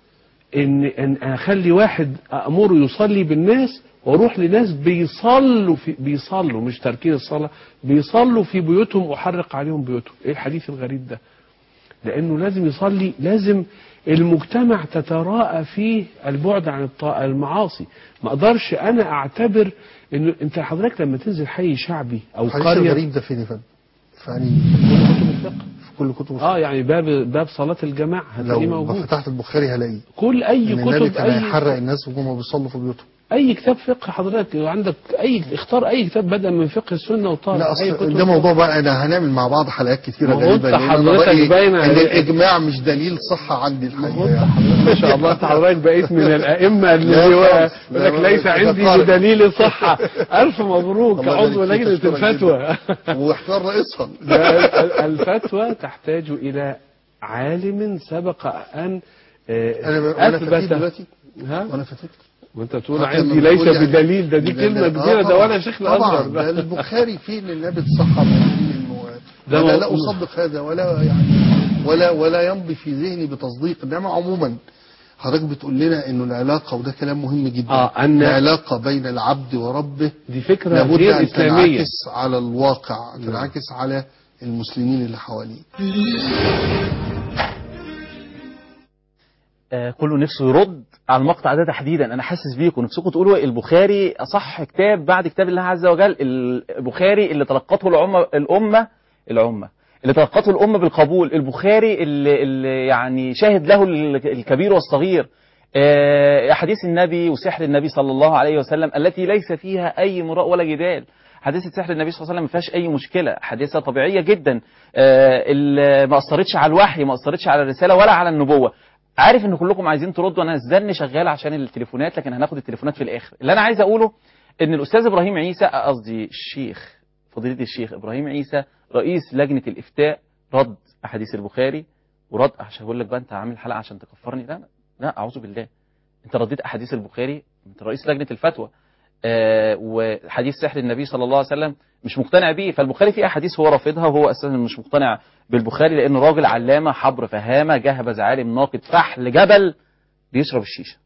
إن أن أخلي واحد أأمره يصلي بالناس واروح لناس بيصلوا في بيصلوا مش تركين الصلاة بيصلوا في بيوتهم أحرق عليهم بيوتهم إيه الحديث الغريب ده لأنه لازم يصلي لازم المجتمع تتراءى فيه البعد عن الط- المعاصي ما اقدرش انا اعتبر انه انت حضرتك لما تنزل حي شعبي او الحديث قريه الغريب ده فين يا فندم؟ فاني كتب الفقه في كل كتب الفقه. اه يعني باب باب صلاه الجماعه هتلاقيه لو موجود فتحت البخاري هلاقيه كل اي ان النبي كتب كان اي هيحرق الناس وهم بيصلوا في بيوتهم اي كتاب فقه حضرتك عندك اي اختار اي كتاب بدل من فقه السنه وطالع لا اي اصل ده موضوع بقى انا هنعمل مع بعض حلقات كتيره ما هو غريبه أنت لأن أنا حضرتك رأيي باين ان عليك. الاجماع مش دليل صحه عندي الحقيقه يعني. ما شاء الله انت حضرتك بقيت من الائمه اللي لا هو خالص. يقول لا لك ليس خالص. عندي أتقارب. بدليل صحه الف مبروك الله عضو يبارك فيك، لجنه أشكرك الفتوى واختار رئيسها ده ال- الفتوى تحتاج الى عالم سبق ان آه، انا وانا فتيت اثبت دلوقتي ها وانا فتيت وانت تقول آه، عندي لما ليس بتقول يعني- بدليل ده دي لا- كلمه لا، آه كبيره ده طبعاً. وانا شيخ طبعا الازهر ده ده. البخاري فيه ان النبي تصحى من ده ولا مو- لا اصدق هذا ولا يعني ولا ولا يمضي في ذهني بتصديق انما عموما حضرتك بتقول لنا انه العلاقه وده كلام مهم جدا آه، أن- العلاقه بين العبد وربه دي فكره لابد غير ان اسلاميه تنعكس على الواقع تنعكس على المسلمين اللي حواليه آه، كله نفسه يرد على المقطع ده تحديدا انا حاسس بيكم نفسكم تقولوا البخاري اصح كتاب بعد كتاب الله عز وجل البخاري اللي تلقته الامه الامه الامه اللي تلقته الامه بالقبول البخاري اللي, اللي يعني شاهد له ال- الكبير والصغير آه، احاديث النبي وسحر النبي صلى الله عليه وسلم التي ليس فيها اي مراء ولا جدال حادثة سحر النبي صلى الله عليه وسلم ما فيهاش أي مشكلة حادثة طبيعية جدا آه، ال- ما أثرتش على الوحي ما أثرتش على الرسالة ولا على النبوة عارف ان كلكم عايزين تردوا انا الزن شغال عشان التليفونات لكن هناخد التليفونات في الاخر اللي انا عايز اقوله ان الاستاذ ابراهيم عيسى قصدي الشيخ فضيله الشيخ ابراهيم عيسى رئيس لجنه الافتاء رد احاديث البخاري ورد عشان اقول لك بقى انت عامل حلقه عشان تكفرني لا لا, لا اعوذ بالله انت رديت احاديث البخاري انت رئيس لجنه الفتوى آه، وحديث سحر النبي صلى الله عليه وسلم مش مقتنع بيه فالبخاري فيه احاديث هو رافضها وهو اساسا مش مقتنع بالبخاري لانه راجل علامه حبر فهامه جهبذ عالم ناقد فحل جبل بيشرب الشيشه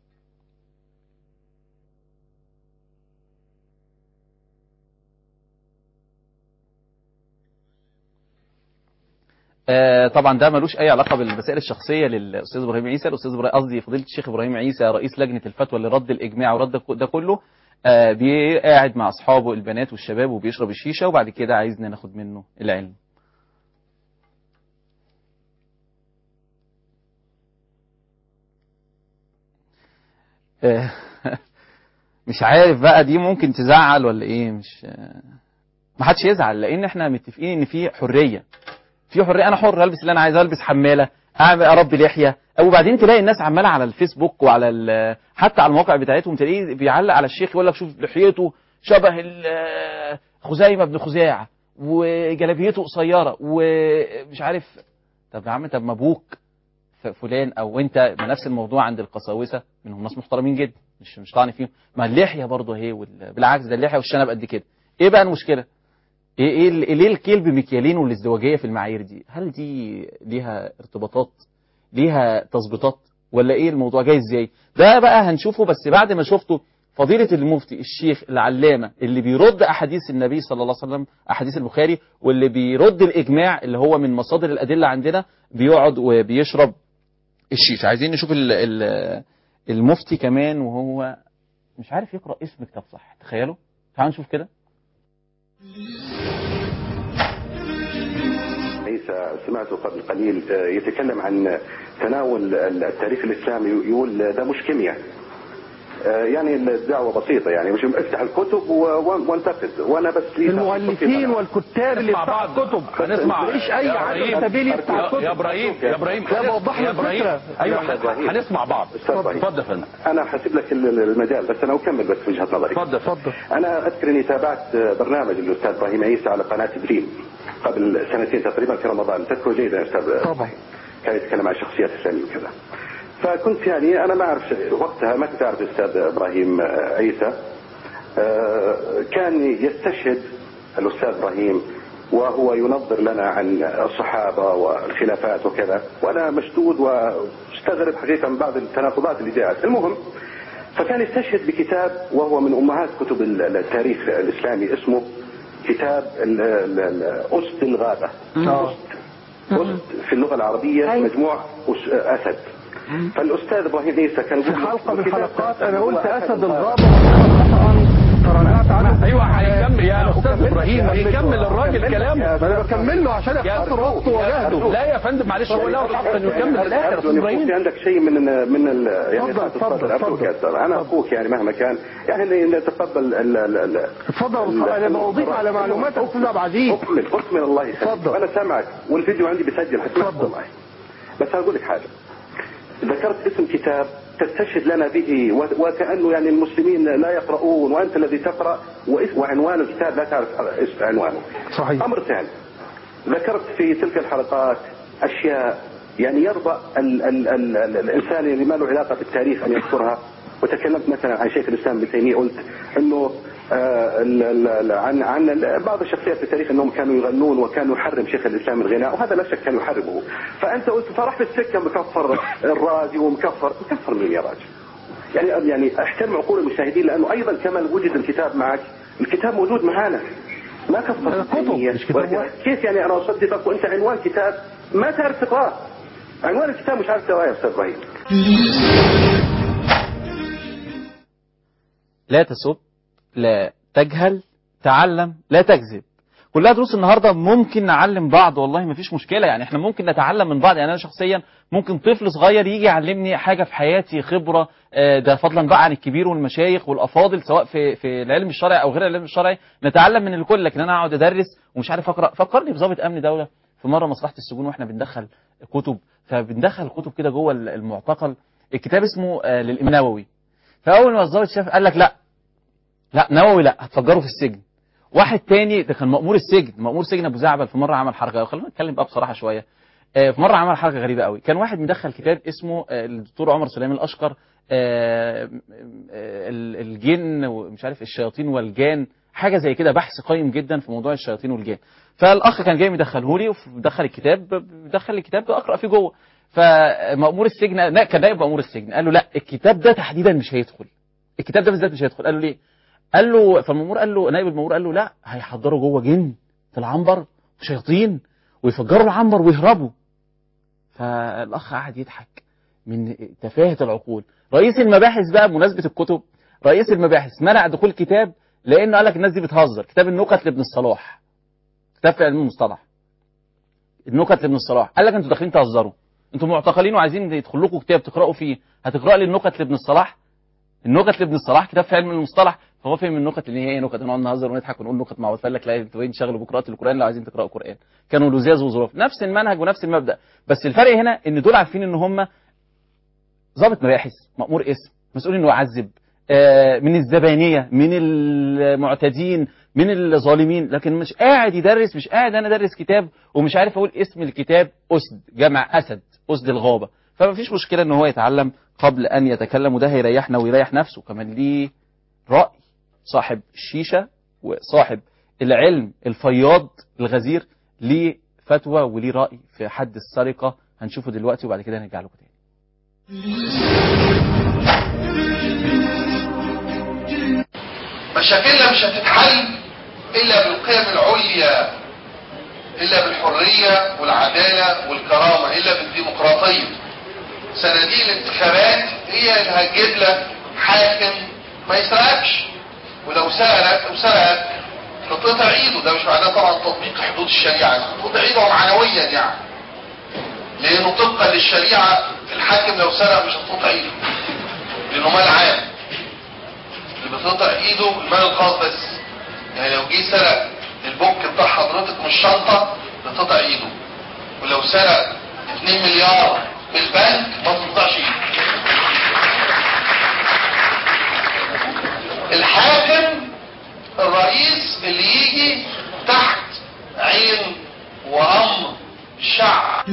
آه، طبعا ده ملوش اي علاقه بالمسائل الشخصيه للاستاذ ابراهيم عيسى الاستاذ إبراهيم- قصدي فضيله الشيخ ابراهيم عيسى رئيس لجنه الفتوى اللي رد الاجماع ورد ده كله آه، بي- قاعد مع اصحابه البنات والشباب وبيشرب الشيشه وبعد كده عايزنا ناخد منه العلم آه، مش عارف بقى دي ممكن تزعل ولا ايه مش آه، ما حدش يزعل لان احنا متفقين ان في حريه في حريه انا حر البس اللي انا عايز البس حماله اعمل اربي لحيه وبعدين تلاقي الناس عماله على الفيسبوك وعلى ال- حتى على المواقع بتاعتهم تلاقيه بيعلق على الشيخ يقول لك شوف لحيته شبه ال- خزيمه بن خزاعه وجلابيته قصيره ومش عارف طب يا عم طب ما ابوك ف- فلان او انت نفس الموضوع عند القساوسه منهم ناس محترمين جدا مش مش طعن فيهم ما اللحيه برضه اهي وال- بالعكس ده اللحيه والشنب قد كده ايه بقى المشكله ايه ايه ال- ليه الكلب مكيالين والازدواجيه في المعايير دي هل دي ليها ارتباطات ليها تظبيطات ولا ايه الموضوع جاي ازاي ده بقى هنشوفه بس بعد ما شفته فضيلة المفتي الشيخ العلامة اللي بيرد أحاديث النبي صلى الله عليه وسلم أحاديث البخاري واللي بيرد الإجماع اللي هو من مصادر الأدلة عندنا بيقعد وبيشرب الشيشة عايزين نشوف ال ال المفتي كمان وهو مش عارف يقرأ اسم كتاب صح تخيلوا تعالوا نشوف كده عيسى سمعته قبل قليل آه، يتكلم عن تناول التاريخ الاسلامي يقول ده مش كيمياء آه، يعني الدعوه بسيطه يعني مش افتح الكتب و- و- وانتقد وانا بس لي المؤلفين والكتاب اللي مع يفتحوا بعض. الكتب هنسمع مفيش اي يا عدد إبراهيم. سبيل يفتح يا- الكتب يا ابراهيم يا ابراهيم لا بوضح له يا ابراهيم الفكرة. ايوه يا إبراهيم. هنسمع بعض أستاذ إبراهيم. اتفضل يا فندم انا حسيب لك ال- ال- المجال بس انا اكمل بس وجهه نظري اتفضل اتفضل انا اذكر اني تابعت برنامج الاستاذ ابراهيم عيسى على قناه دريم قبل سنتين تقريبا في رمضان تذكره جيدا يا استاذ طبعا. كان يتكلم عن شخصيات اسلاميه وكذا فكنت يعني انا ما اعرف شيء. وقتها ما كنت اعرف الاستاذ ابراهيم عيسى آه، كان يستشهد الاستاذ ابراهيم وهو ينظر لنا عن الصحابه والخلافات وكذا وانا مشدود واستغرب حقيقه من بعض التناقضات اللي جاءت المهم فكان يستشهد بكتاب وهو من امهات كتب ال- التاريخ الاسلامي اسمه كتاب ال- ال- ال- اسد الغابه آه. اسد في اللغه العربيه مجموع أس- اسد فالاستاذ ابراهيم عيسى كان في يقول حلقة من الكتاب الحلقات انا هو قلت اسد الغابة. الغابة خطأ تراجعت عنه ايوه هيكمل يا استاذ أكمل- ابراهيم أكمل- هيكمل الراجل أكمل- كلامه ما انا بكمل له عشان يختصر وقته وجهده لا يا فندم معلش هو له الحق انه يكمل للاخر يا أرجو استاذ أن يكون ابراهيم في عندك شيء من من ال- يعني اتفضل، اتفضل، أرجوك يا اتفضل. أستاذ. انا اخوك يعني مهما كان يعني نتقبل ال- ال- ال- اتفضل انا بضيف على معلومات استاذ عبد العزيز اكمل اكمل الله يسلمك اتفضل. انا سامعك والفيديو عندي بيسجل حتى اتفضل. والله بس اقول لك حاجه ذكرت اسم كتاب تستشهد لنا به و- وكانه يعني المسلمين لا يقرؤون وانت الذي تقرا وإس- وعنوان الكتاب لا تعرف اسم عنوانه صحيح امر ثاني ذكرت في تلك الحلقات اشياء يعني يرضى ال ال ال ال الانسان اللي ما له علاقه بالتاريخ ان يذكرها وتكلمت مثلا عن شيخ الاسلام ابن تيميه قلت انه آه ال ال ال عن عن ال- بعض الشخصيات في التاريخ انهم كانوا يغنون وكانوا يحرم شيخ الاسلام الغناء وهذا لا شك كان يحرمه فانت قلت فراح في السكه مكفر الرازي ومكفر مكفر مين يا راجل؟ يعني يعني احترم عقول المشاهدين لانه ايضا كما وجد الكتاب معك الكتاب موجود معانا ما كفر كتب، تيمية. مش كتاب ولكن واحد. كيف يعني انا اصدقك وانت عنوان كتاب ما تعرف تقراه عنوان الكتاب مش عارف تقراه يا استاذ ابراهيم لا تسب لا تجهل تعلم لا تكذب كلها دروس النهارده ممكن نعلم بعض والله ما فيش مشكله يعني احنا ممكن نتعلم من بعض يعني انا شخصيا ممكن طفل صغير يجي يعلمني حاجه في حياتي خبره آه، ده فضلا بقى عن الكبير والمشايخ والافاضل سواء في في العلم الشرعي او غير العلم الشرعي نتعلم من الكل لكن انا اقعد ادرس ومش عارف اقرا فكرني بضابط امن دوله في مره مصلحه السجون واحنا بندخل كتب فبندخل كتب كده جوه المعتقل الكتاب اسمه آه، للامام النووي فاول ما الضابط شاف قال لك لا لا نووي لا هتفجره في السجن واحد تاني ده كان مأمور السجن مأمور سجن ابو زعبل في مره عمل حركه خلينا نتكلم بقى بصراحه شويه آه، في مره عمل حركه غريبه قوي كان واحد مدخل كتاب اسمه آه، الدكتور عمر سليمان الاشقر آه، آه، ال- الجن ومش عارف الشياطين والجان حاجه زي كده بحث قيم جدا في موضوع الشياطين والجان فالاخ كان جاي مدخله لي ودخل الكتاب دخل الكتاب اقرا فيه جوه فمأمور السجن لا كان نائب مأمور السجن قال له لا الكتاب ده تحديدا مش هيدخل الكتاب ده بالذات مش هيدخل قال له ليه قال له فالمأمور قال له نائب المأمور قال له لا هيحضروا جوه جن في العنبر وشياطين ويفجروا العنبر ويهربوا فالاخ قعد يضحك من تفاهه العقول رئيس المباحث بقى بمناسبه الكتب رئيس المباحث منع دخول كتاب لانه قال لك الناس دي بتهزر كتاب النكت لابن الصلاح كتاب في علم المصطلح النكت لابن الصلاح قال لك انتوا داخلين تهزروا انتوا معتقلين وعايزين يدخل لكم كتاب تقراوا فيه هتقرا لي النكت لابن الصلاح النكت لابن الصلاح كتاب في علم المصطلح فهو فهم النكت اللي هي ايه نكت نقعد نهزر ونضحك ونقول نكت مع بعض فقال لك لا انتوا وين شغلوا بقراءه القران لو عايزين تقراوا قران كانوا لزاز وظروف نفس المنهج ونفس المبدا بس الفرق هنا ان دول عارفين ان هم ضابط مباحث مأمور اسم مسؤول انه يعذب آه، من الزبانيه من المعتدين من الظالمين لكن مش قاعد يدرس مش قاعد انا ادرس كتاب ومش عارف اقول اسم الكتاب اسد جمع اسد اسد الغابه فما فيش مشكله ان هو يتعلم قبل ان يتكلم وده هيريحنا ويريح نفسه كمان ليه راي صاحب الشيشه وصاحب العلم الفياض الغزير ليه فتوى وليه راي في حد السرقه هنشوفه دلوقتي وبعد كده هنرجع لكم تاني مشاكلنا مش هتتحل الا بالقيم العليا الا بالحريه والعداله والكرامه الا بالديمقراطيه صناديق الانتخابات هي اللي هتجيب لك حاكم ما يسرقكش ولو سرقك لو سرقك تقطع ايده ده مش معناه طبعا تطبيق حدود الشريعه تقطع ايده معنويا يعني لانه طبقا للشريعه الحاكم لو سرق مش هتقطع ايده لانه مال عام اللي بتقطع ايده المال الخاص بس يعني لو جه سرق البوك بتاع حضرتك من الشنطه بتقطع ايده ولو سرق 2 مليار من البنك ما تقطعش ايده الحاكم الرئيس اللي يجي تحت عين وامر الشعب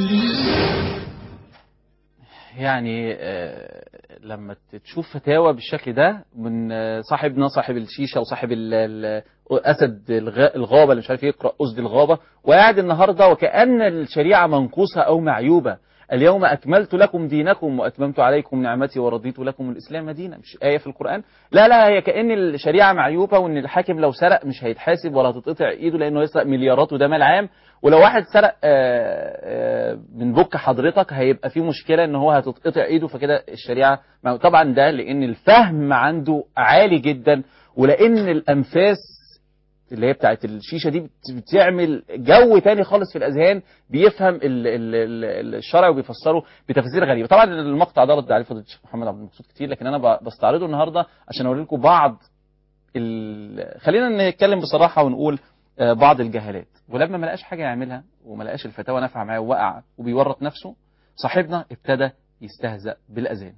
يعني آه، لما تشوف فتاوى بالشكل ده من آه، صاحبنا صاحب الشيشه وصاحب ال- ال- اسد الغ- الغابه اللي مش عارف يقرا اسد الغابه وقاعد النهارده وكان الشريعه منقوصه او معيوبه اليوم اكملت لكم دينكم واتممت عليكم نعمتي ورضيت لكم الاسلام دينا مش ايه في القران لا لا هي كان الشريعه معيوبه وان الحاكم لو سرق مش هيتحاسب ولا هتتقطع ايده لانه يسرق مليارات وده مال عام ولو واحد سرق آه، آه، من بك حضرتك هيبقى في مشكله ان هو هتتقطع ايده فكده الشريعه ما- طبعا ده لان الفهم عنده عالي جدا ولان الانفاس اللي هي بتاعت الشيشه دي بت- بتعمل جو تاني خالص في الاذهان بيفهم ال ال ال الشرع وبيفسره بتفاسير غريبه طبعا المقطع ده رد عليه فضيله الشيخ محمد عبد المقصود كتير لكن انا ب- بستعرضه النهارده عشان اوري لكم بعض ال... خلينا نتكلم بصراحه ونقول آه، بعض الجهالات ولما ما لقاش حاجه يعملها وما لقاش الفتاوى نافعه معاه ووقع وبيورط نفسه صاحبنا ابتدى يستهزأ بالاذان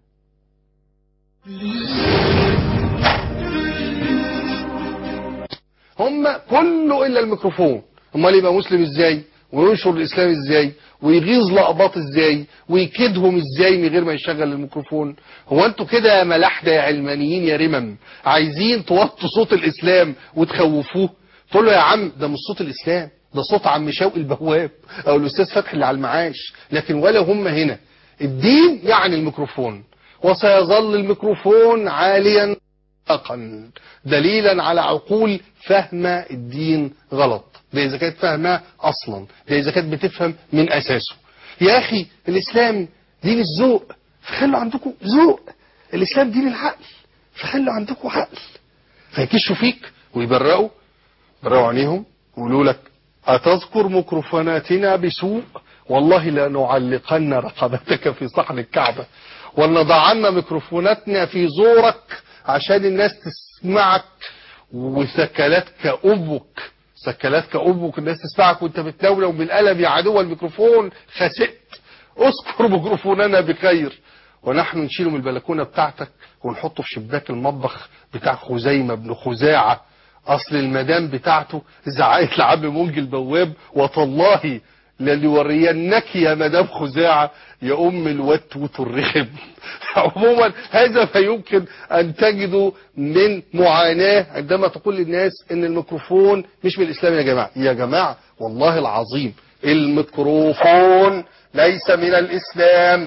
هم كله الا الميكروفون امال يبقى مسلم ازاي وينشر الاسلام ازاي ويغيظ لقباط ازاي ويكيدهم ازاي من غير ما يشغل الميكروفون هو انتوا كده يا ملاحده يا علمانيين يا رمم عايزين توطوا صوت الاسلام وتخوفوه تقول له يا عم ده مش صوت الاسلام ده صوت عم شوقي البواب او الاستاذ فتحي اللي على المعاش لكن ولا هم هنا الدين يعني الميكروفون وسيظل الميكروفون عاليا اطلاقا دليلا على عقول فاهمه الدين غلط ده اذا كانت فاهماه اصلا ده اذا كانت بتفهم من اساسه يا اخي الاسلام دين الذوق فخلوا عندكم ذوق الاسلام دين العقل فخلوا عندكم عقل فيكشوا فيك ويبرقوا يبرقوا عينيهم ويقولوا لك أتذكر ميكروفوناتنا بسوء والله لنعلقن رقبتك في صحن الكعبة ولنضعن ميكروفوناتنا في زورك عشان الناس تسمعك وثكلاتك أبك ثكلاتك أبك الناس تسمعك وانت بتلولو بالقلم يا عدو الميكروفون خسئت اذكر ميكروفوننا بخير ونحن نشيله من البلكونة بتاعتك ونحطه في شباك المطبخ بتاع خزيمة بن خزاعة اصل المدام بتاعته زعقت لعم منجي البواب وتالله لنورينك يا مدام خزاعة يا أم الوتوت الرخم عموما هذا ما يمكن أن تجده من معاناة عندما تقول للناس إن الميكروفون مش من الإسلام يا جماعة يا جماعة والله العظيم الميكروفون ليس من الإسلام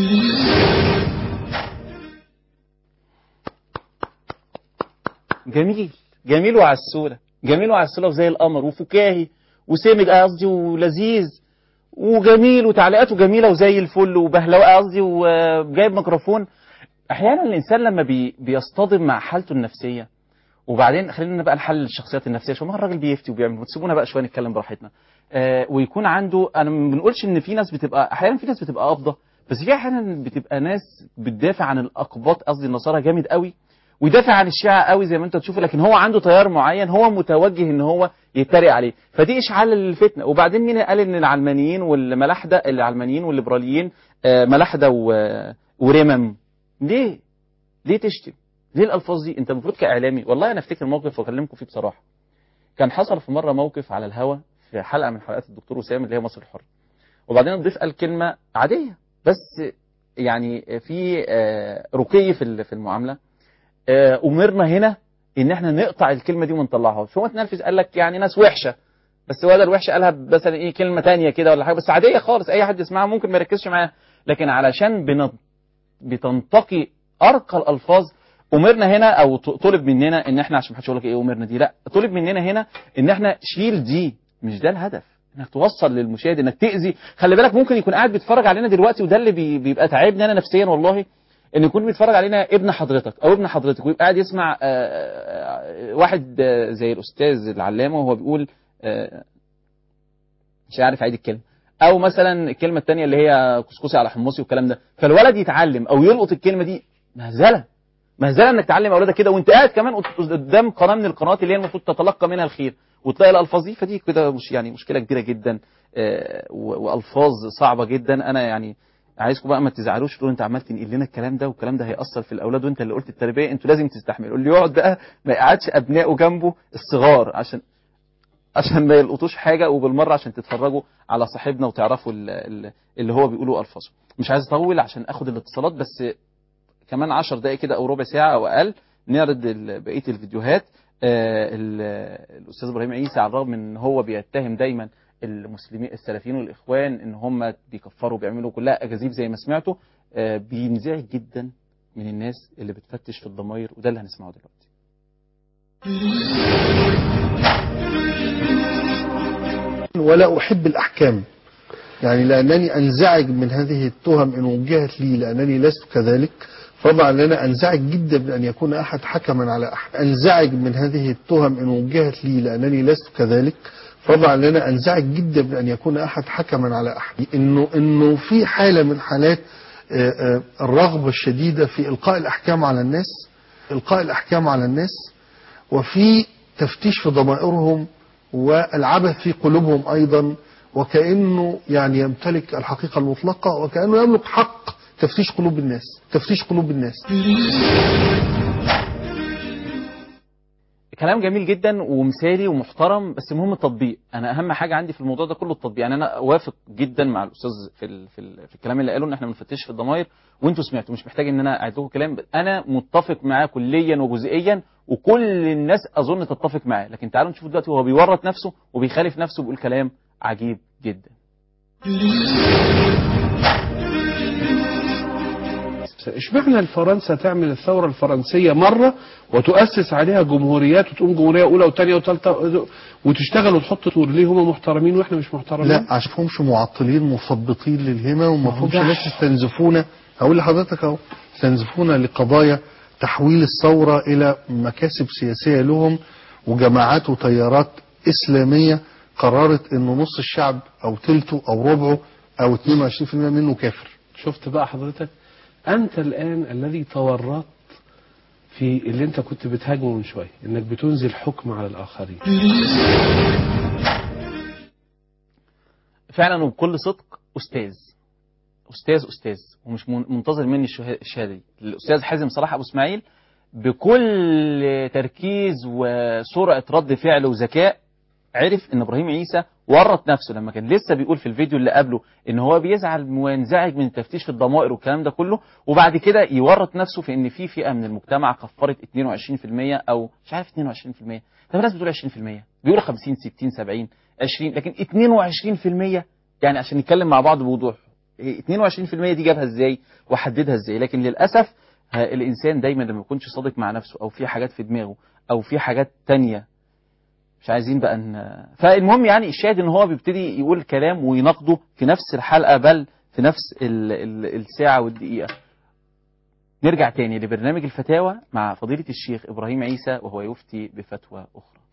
جميل جميل وعسولة جميل وعسولة وزي القمر وفكاهي وسمج قصدي ولذيذ وجميل وتعليقاته جميلة وزي الفل وبهلوة قصدي وجايب ميكروفون احيانا الانسان لما بي بيصطدم مع حالته النفسية وبعدين خلينا بقى نحلل الشخصيات النفسيه شويه ما الراجل بيفتي وبيعمل وتسيبونا بقى شويه نتكلم براحتنا آه ويكون عنده انا ما بنقولش ان في ناس بتبقى احيانا في ناس بتبقى قابضه بس في احيانا بتبقى ناس بتدافع عن الاقباط قصدي النصارى جامد قوي ويدافع عن الشيعة قوي زي ما انت تشوفه لكن هو عنده تيار معين هو متوجه ان هو يتريق عليه فدي اشعال للفتنه وبعدين مين قال ان العلمانيين والملاحده العلمانيين والليبراليين آه ملاحده و- ورمم ليه ليه تشتم ليه الالفاظ دي انت المفروض كاعلامي والله انا افتكر موقف واكلمكم فيه بصراحه كان حصل في مره موقف على الهوا في حلقه من حلقات الدكتور وسام اللي هي مصر الحر وبعدين الضيف قال كلمه عاديه بس يعني في آه، رقي في ال- في المعامله آه، امرنا هنا ان احنا نقطع الكلمه دي وما نطلعهاش هو اتنرفز قال لك يعني ناس وحشه بس هو ده الوحشه قالها مثلا ايه كلمه تانية كده ولا حاجه بس عاديه خالص اي حد يسمعها ممكن ما يركزش معاها لكن علشان بن- بتنتقي ارقى الالفاظ امرنا هنا او ط- طلب مننا ان احنا عشان محدش يقول لك ايه امرنا دي لا طلب مننا هنا ان احنا شيل دي مش ده الهدف انك توصل للمشاهد انك تاذي خلي بالك ممكن يكون قاعد بيتفرج علينا دلوقتي وده اللي بي- بيبقى تعبني انا نفسيا والله ان يكون بيتفرج علينا ابن حضرتك او ابن حضرتك ويبقى قاعد يسمع آه، آه، واحد آه، زي الاستاذ العلامه وهو بيقول آه، مش عارف عيد الكلمه او مثلا الكلمه الثانيه اللي هي كسكسي على حمصي والكلام ده فالولد يتعلم او يلقط الكلمه دي مهزله مهزله انك تعلم اولادك كده وانت قاعد كمان قدام قناه من القنوات اللي هي المفروض تتلقى منها الخير وتلاقي الالفاظ دي فدي كده مش يعني مشكله كبيره جدا آه، و- والفاظ صعبه جدا انا يعني عايزكم بقى ما تزعلوش تقولوا انت عمال تنقل لنا الكلام ده والكلام ده هيأثر في الاولاد وانت اللي قلت التربيه انتوا لازم تستحملوا اللي يقعد بقى ما يقعدش ابنائه جنبه الصغار عشان عشان ما يلقطوش حاجه وبالمره عشان تتفرجوا على صاحبنا وتعرفوا ال- ال- اللي هو بيقوله الفاظه مش عايز اطول عشان اخد الاتصالات بس كمان 10 دقائق كده او ربع ساعه او اقل نعرض ال- بقيه الفيديوهات آه، ال- الاستاذ ابراهيم عيسى على الرغم من ان هو بيتهم دايما المسلمين السلفيين والاخوان ان هم بيكفروا بيعملوا كلها اكاذيب زي ما سمعتوا آه، بينزعج جدا من الناس اللي بتفتش في الضماير وده اللي هنسمعه دلوقتي ولا أحب الأحكام يعني لأنني أنزعج من هذه التهم إن وجهت لي لأنني لست كذلك فضلا أن أنا أنزعج جدا من أن يكون أحد حكما على أحد أنزعج من هذه التهم إن وجهت لي لأنني لست كذلك فضلا أن أنا أنزعج جدا من أن يكون أحد حكما على أحد إنه إنه في حالة من حالات آه، آه، الرغبة الشديدة في إلقاء الأحكام على الناس إلقاء الأحكام على الناس وفي تفتيش في ضمائرهم والعبث في قلوبهم أيضا وكأنه يعني يمتلك الحقيقة المطلقة وكأنه يملك حق تفتيش قلوب الناس تفتيش قلوب الناس كلام جميل جدا ومثالي ومحترم بس المهم التطبيق انا اهم حاجه عندي في الموضوع ده كله التطبيق يعني انا اوافق جدا مع الاستاذ في ال في, ال في الكلام اللي قاله ان احنا ما بنفتش في الضماير وانتوا سمعتوا مش محتاج ان انا اعيد لكم كلام انا متفق معاه كليا وجزئيا وكل الناس اظن تتفق معاه لكن تعالوا نشوف دلوقتي هو بيورط نفسه وبيخالف نفسه وبيقول كلام عجيب جدا اشمعنى فرنسا تعمل الثورة الفرنسية مرة وتؤسس عليها جمهوريات وتقوم جمهورية أولى وثانية وثالثة وتشتغل وتحط طور ليه هم محترمين واحنا مش محترمين؟ لا عشان فهمش معطلين مثبطين للهمة وما ما هو فهمش ده. ناس يستنزفون هقول لحضرتك اهو يستنزفون لقضايا تحويل الثورة إلى مكاسب سياسية لهم وجماعات وتيارات إسلامية قررت إنه نص الشعب أو تلته أو ربعه أو 22% منه كافر شفت بقى حضرتك أنت الآن الذي تورطت في اللي أنت كنت بتهاجمه من شوية إنك بتنزل حكم على الآخرين فعلا وبكل صدق استاذ استاذ استاذ ومش من- منتظر مني الشه- الشهاده دي الاستاذ حازم صلاح ابو اسماعيل بكل تركيز وسرعه رد فعل وذكاء عرف ان ابراهيم عيسى ورط نفسه لما كان لسه بيقول في الفيديو اللي قبله ان هو بيزعل وينزعج من التفتيش في الضمائر والكلام ده كله وبعد كده يورط نفسه في ان في فئه من المجتمع كفرت 22% او مش عارف 22% طب الناس بتقول 20% بيقولوا 50 60 70 20 لكن 22% يعني عشان نتكلم مع بعض بوضوح إيه 22% دي جابها ازاي وحددها ازاي لكن للاسف ها، الانسان دايما لما يكونش صادق مع نفسه او في حاجات في دماغه او في حاجات تانية مش عايزين بقى ان فالمهم يعني الشاهد ان هو بيبتدي يقول كلام ويناقضه في نفس الحلقه بل في نفس ال ال الساعه والدقيقه نرجع تاني لبرنامج الفتاوى مع فضيله الشيخ ابراهيم عيسى وهو يفتي بفتوى اخرى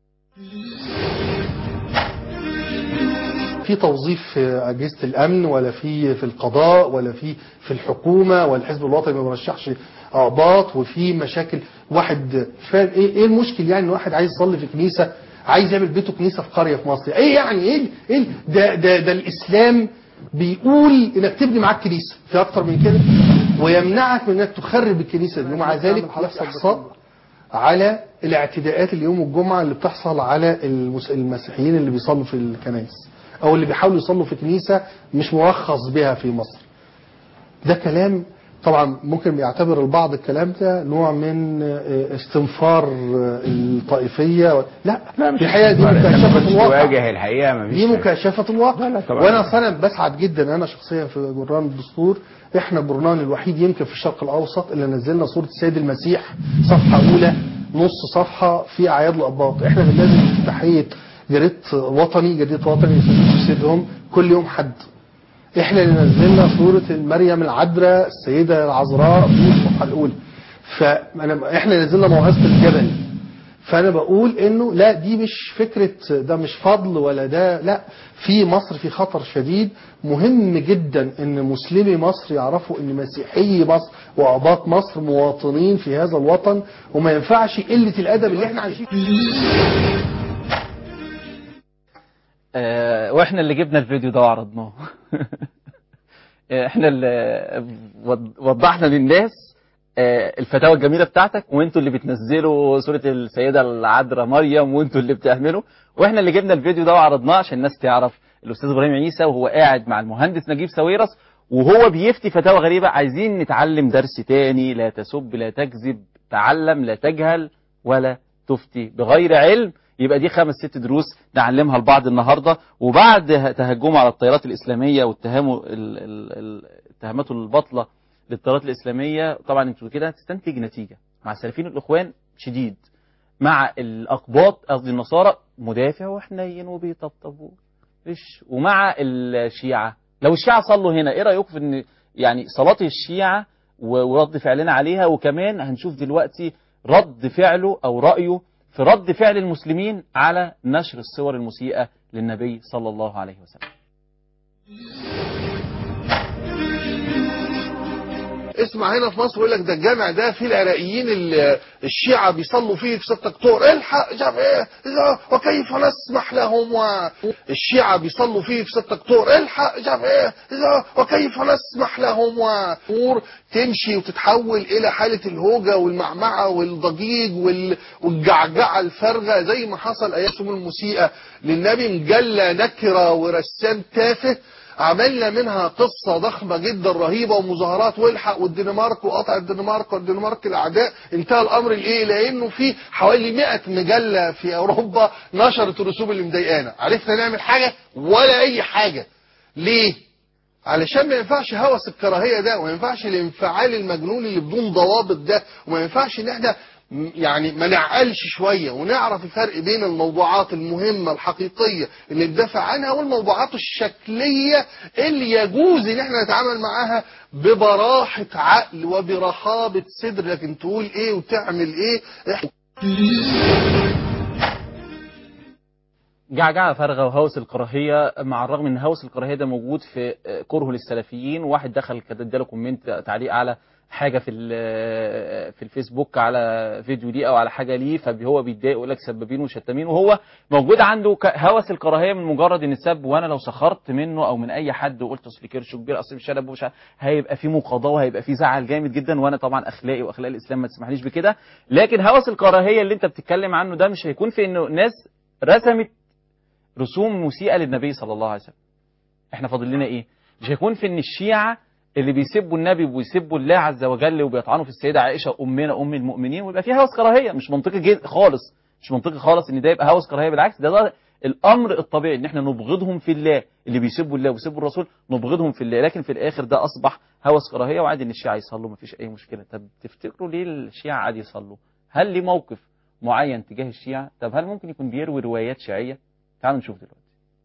في توظيف في اجهزه الامن ولا في في القضاء ولا في في الحكومه ولا الحزب الوطني ما بيرشحش اقباط وفي مشاكل واحد مش فاهم ايه ايه المشكل يعني ان واحد عايز يصلي في كنيسه عايز يعمل بيته كنيسه في قريه في مصر ايه يعني ايه ايه ده ده ده الاسلام بيقول انك تبني معاك كنيسه في اكتر من كده ويمنعك من انك تخرب الكنيسه دي ومع ذلك في احصاء على الاعتداءات اليوم الجمعة اللي بتحصل على المس- المسيحيين اللي بيصلوا في الكنائس او اللي بيحاولوا يصلوا في كنيسة مش مرخص بها في مصر ده كلام طبعا ممكن يعتبر البعض الكلام ده نوع من آه، استنفار آه، الطائفية لا لا مش الحقيقة دي مكاشفة الواقع تواجه الحقيقه ما دي مكاشفة الواقع لا طبعا. وانا اصلا بسعد جدا انا شخصيا في جرنان الدستور احنا الجرنان الوحيد يمكن في الشرق الاوسط اللي نزلنا صورة السيد المسيح صفحة اولى نص صفحة في اعياد الاباط احنا بننزل افتتاحية جريدة وطني جريدة وطني سيدهم كل يوم حد احنا اللي نزلنا صورة مريم العذراء السيدة العذراء في الصفحة الاولى فانا احنا اللي نزلنا موعظة الجبل فانا بقول انه لا دي مش فكرة ده مش فضل ولا ده لا في مصر في خطر شديد مهم جدا ان مسلمي مصر يعرفوا ان مسيحي مصر واباط مصر مواطنين في هذا الوطن وما ينفعش قلة الادب اللي احنا عايشين آه، واحنا اللي جبنا الفيديو ده وعرضناه آه، احنا اللي وض- وضحنا للناس آه، الفتاوى الجميله بتاعتك وانتوا اللي بتنزلوا صوره السيده العذراء مريم وانتوا اللي بتعملوا واحنا اللي جبنا الفيديو ده وعرضناه عشان الناس تعرف الاستاذ ابراهيم عيسى وهو قاعد مع المهندس نجيب ساويرس وهو بيفتي فتاوى غريبه عايزين نتعلم درس تاني لا تسب لا تكذب تعلم لا تجهل ولا تفتي بغير علم يبقى دي خمس ست دروس نعلمها لبعض النهارده وبعد تهجمه على التيارات الاسلاميه واتهامه ال- ال- ال- اتهاماته الباطله للتيارات الاسلاميه طبعا انتوا كده هتستنتج نتيجه مع السلفيين الاخوان شديد مع الاقباط قصدي النصارى مدافع وحنين وبيطبطب إيش ومع الشيعه لو الشيعه صلوا هنا ايه رايكم في ان يعني صلاه الشيعه و- ورد فعلنا عليها وكمان هنشوف دلوقتي رد فعله او رايه في رد فعل المسلمين على نشر الصور المسيئه للنبي صلى الله عليه وسلم اسمع هنا في مصر يقول لك ده الجامع ده فيه العراقيين ال- الشيعة بيصلوا فيه في 6 اكتوبر الحق جاب ايه إذا- وكيف نسمح لهم و... الشيعة بيصلوا فيه في 6 اكتوبر الحق جاب ايه إذا- وكيف نسمح لهم وامور تمشي وتتحول الى حالة الهوجة والمعمعة والضجيج وال... والجعجعة الفارغة زي ما حصل ايام سمو المسيئة للنبي مجلة نكرة ورسام تافه عملنا منها قصة ضخمة جدا رهيبة ومظاهرات والحق والدنمارك وقطع الدنمارك والدنمارك الأعداء انتهى الأمر لإيه؟ لأنه في حوالي 100 مجلة في أوروبا نشرت الرسوم اللي مضايقانا عرفنا نعمل حاجة ولا أي حاجة ليه؟ علشان ما ينفعش هوس الكراهية ده وما ينفعش الانفعال المجنون اللي بدون ضوابط ده وما ينفعش ان احنا م- يعني ما نعقلش شوية ونعرف الفرق بين الموضوعات المهمة الحقيقية اللي ندافع عنها والموضوعات الشكلية اللي يجوز ان احنا نتعامل معاها ببراحة عقل وبرحابة صدر لكن تقول ايه وتعمل ايه إح- جعجعة فارغة وهوس الكراهية مع الرغم ان هوس الكراهية ده موجود في آه، كره للسلفيين واحد دخل كده اداله كومنت تعليق على حاجة في ال- في الفيسبوك على فيديو ليه او على حاجة ليه فهو بيتضايق يقول لك سبابين وشتامين وهو موجود عنده ك- هوس الكراهية من مجرد ان سب وانا لو سخرت منه او من اي حد وقلت اصل كرشه كبير اصل مش انا مش عارف، هيبقى في مقاضاة وهيبقى في زعل جامد جدا وانا طبعا اخلاقي واخلاق الاسلام ما تسمحليش بكده لكن هوس الكراهية اللي انت بتتكلم عنه ده مش هيكون في انه ناس رسمت رسوم مسيئة للنبي صلى الله عليه وسلم احنا فاضل لنا ايه مش هيكون في ان الشيعة اللي بيسبوا النبي وبيسبوا الله عز وجل وبيطعنوا في السيدة عائشة أمنا أم المؤمنين ويبقى فيها هوس كراهية مش منطقي جد خالص مش منطقي خالص ان ده يبقى هوس كراهية بالعكس ده, ده الامر الطبيعي ان احنا نبغضهم في الله اللي بيسبوا الله وبيسبوا الرسول نبغضهم في الله لكن في الاخر ده اصبح هوس كراهيه وعادي ان الشيعة يصلوا مفيش اي مشكله طب تفتكروا ليه الشيعة عادي يصلوا هل ليه موقف معين تجاه الشيعة طب هل ممكن يكون بيروي روايات شيعيه تعالوا نشوف دلوقتي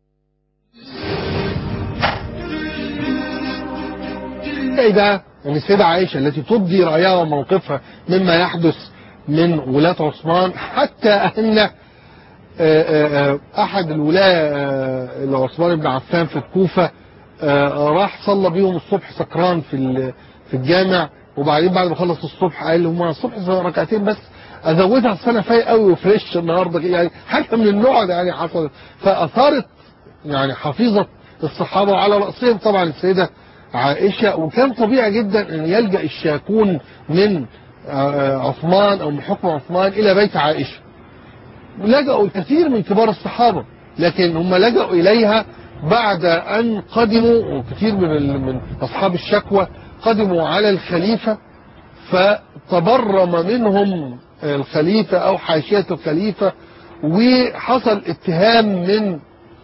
ايه ده ان السيدة عائشة التي تبدي رأيها وموقفها مما يحدث من ولاة عثمان حتى ان آه، آه، آه، احد الولاة آه، لعثمان بن عفان في الكوفة آه، راح صلى بيهم الصبح سكران في ال- في الجامع وبعدين بعد ما خلص الصبح قال لهم الصبح ركعتين بس ازودها السنه فايق قوي وفريش النهارده كده. يعني حاجه من النوع ده يعني حصلت فاثارت يعني حفيظه الصحابه وعلى راسهم طبعا السيده عائشه وكان طبيعي جدا ان يلجا الشاكون من آه، عثمان او من حكم عثمان الى بيت عائشه لجأوا الكثير من كبار الصحابة لكن هم لجأوا إليها بعد أن قدموا وكثير من ال- من أصحاب الشكوى قدموا على الخليفة فتبرم منهم الخليفة أو حاشية الخليفة وحصل اتهام من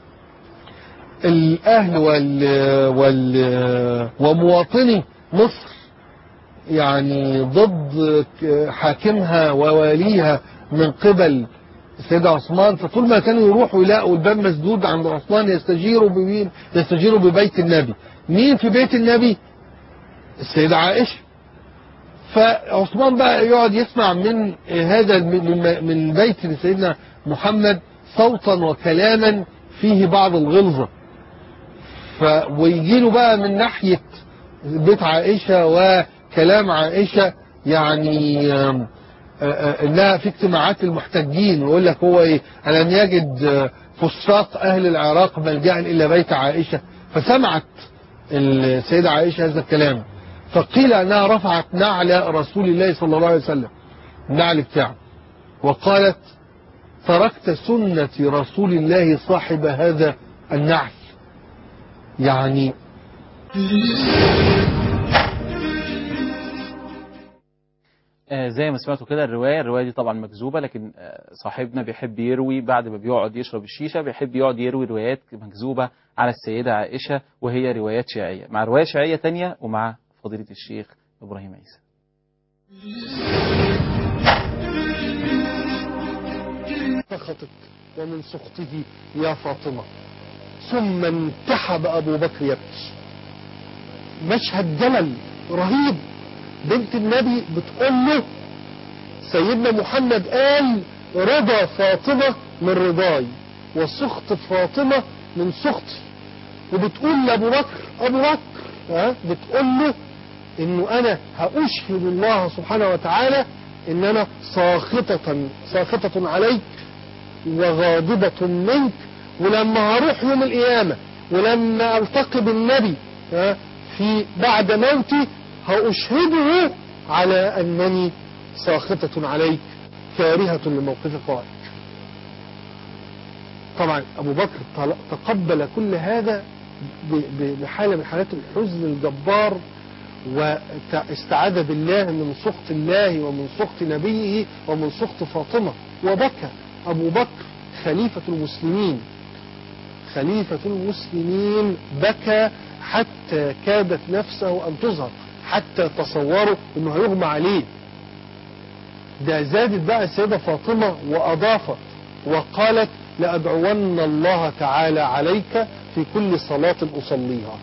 الأهل وال وال ومواطني مصر يعني ضد حاكمها وواليها من قبل السيدة عثمان فطول ما كانوا يروحوا يلاقوا الباب مسدود عند عثمان يستجيروا بمين يستجيروا ببيت النبي مين في بيت النبي السيدة عائشة فعثمان بقى يقعد يسمع من هذا من من بيت سيدنا محمد صوتا وكلاما فيه بعض الغلظة ف ويجي له بقى من ناحية بيت عائشة وكلام عائشة يعني آم، آه، آه، انها في اجتماعات المحتجين ويقول لك هو ايه الم يجد آه، فساق اهل العراق ملجا الا بيت عائشه فسمعت السيده عائشه هذا الكلام فقيل انها رفعت نعل رسول الله صلى الله عليه وسلم النعل بتاعه وقالت تركت سنة رسول الله صاحب هذا النعل يعني آه، زي ما سمعتوا كده الرواية الرواية دي طبعا مكذوبة لكن آه، صاحبنا بيحب يروي بعد ما بيقعد يشرب الشيشة بيحب يقعد يروي روايات مكذوبة على السيدة عائشة وهي روايات شيعية مع رواية شيعية تانية ومع فضيلة الشيخ إبراهيم عيسى سخطت ومن سخطه يا فاطمة ثم انتحب أبو بكر يبكي مشهد جمل رهيب بنت النبي بتقول له سيدنا محمد قال رضا فاطمة من رضاي وسخط فاطمة من سخطي وبتقول لأبو بكر أبو بكر ها بتقول له انه انا هاشهد الله سبحانه وتعالى ان انا ساخطة ساخطة عليك وغاضبة منك ولما هروح يوم القيامة ولما التقي بالنبي ها، في بعد موتي هأشهده على أنني ساخطة عليك كارهة لموقف قائك طبعا أبو بكر طل- تقبل كل هذا ب- ب- بحالة من حالات الحزن الجبار واستعاذ بالله من سخط الله ومن سخط نبيه ومن سخط فاطمة وبكى أبو بكر خليفة المسلمين خليفة المسلمين بكى حتى كادت نفسه أن تظهر حتى تصوروا أنه هيغمى عليه ده زادت بقى السيدة فاطمة وأضافت وقالت لأدعون الله تعالى عليك في كل صلاة أصليها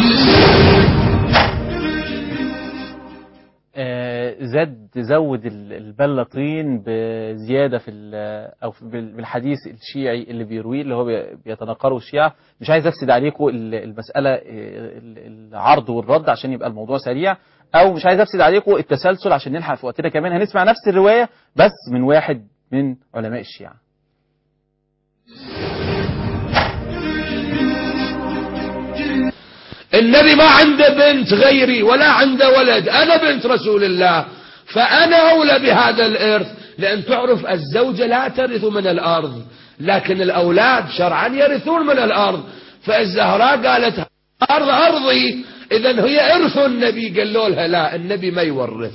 آه، زاد زود ال- البلة طين بزيادة في ال- أو في- بال- بالحديث الشيعي اللي بيرويه اللي هو بي- بيتناقره الشيعة مش عايز أفسد عليكم ال- المسألة آه، ال- العرض والرد عشان يبقى الموضوع سريع أو مش عايز أفسد عليكم التسلسل عشان نلحق في وقتنا كمان هنسمع نفس الرواية بس من واحد من علماء الشيعة النبي ما عنده بنت غيري ولا عنده ولد أنا بنت رسول الله فأنا أولى بهذا الإرث لأن تعرف الزوجة لا ترث من الأرض لكن الأولاد شرعا يرثون من الأرض فالزهراء قالت أرض أرضي إذا هي إرث النبي قالوا لها لا النبي ما يورث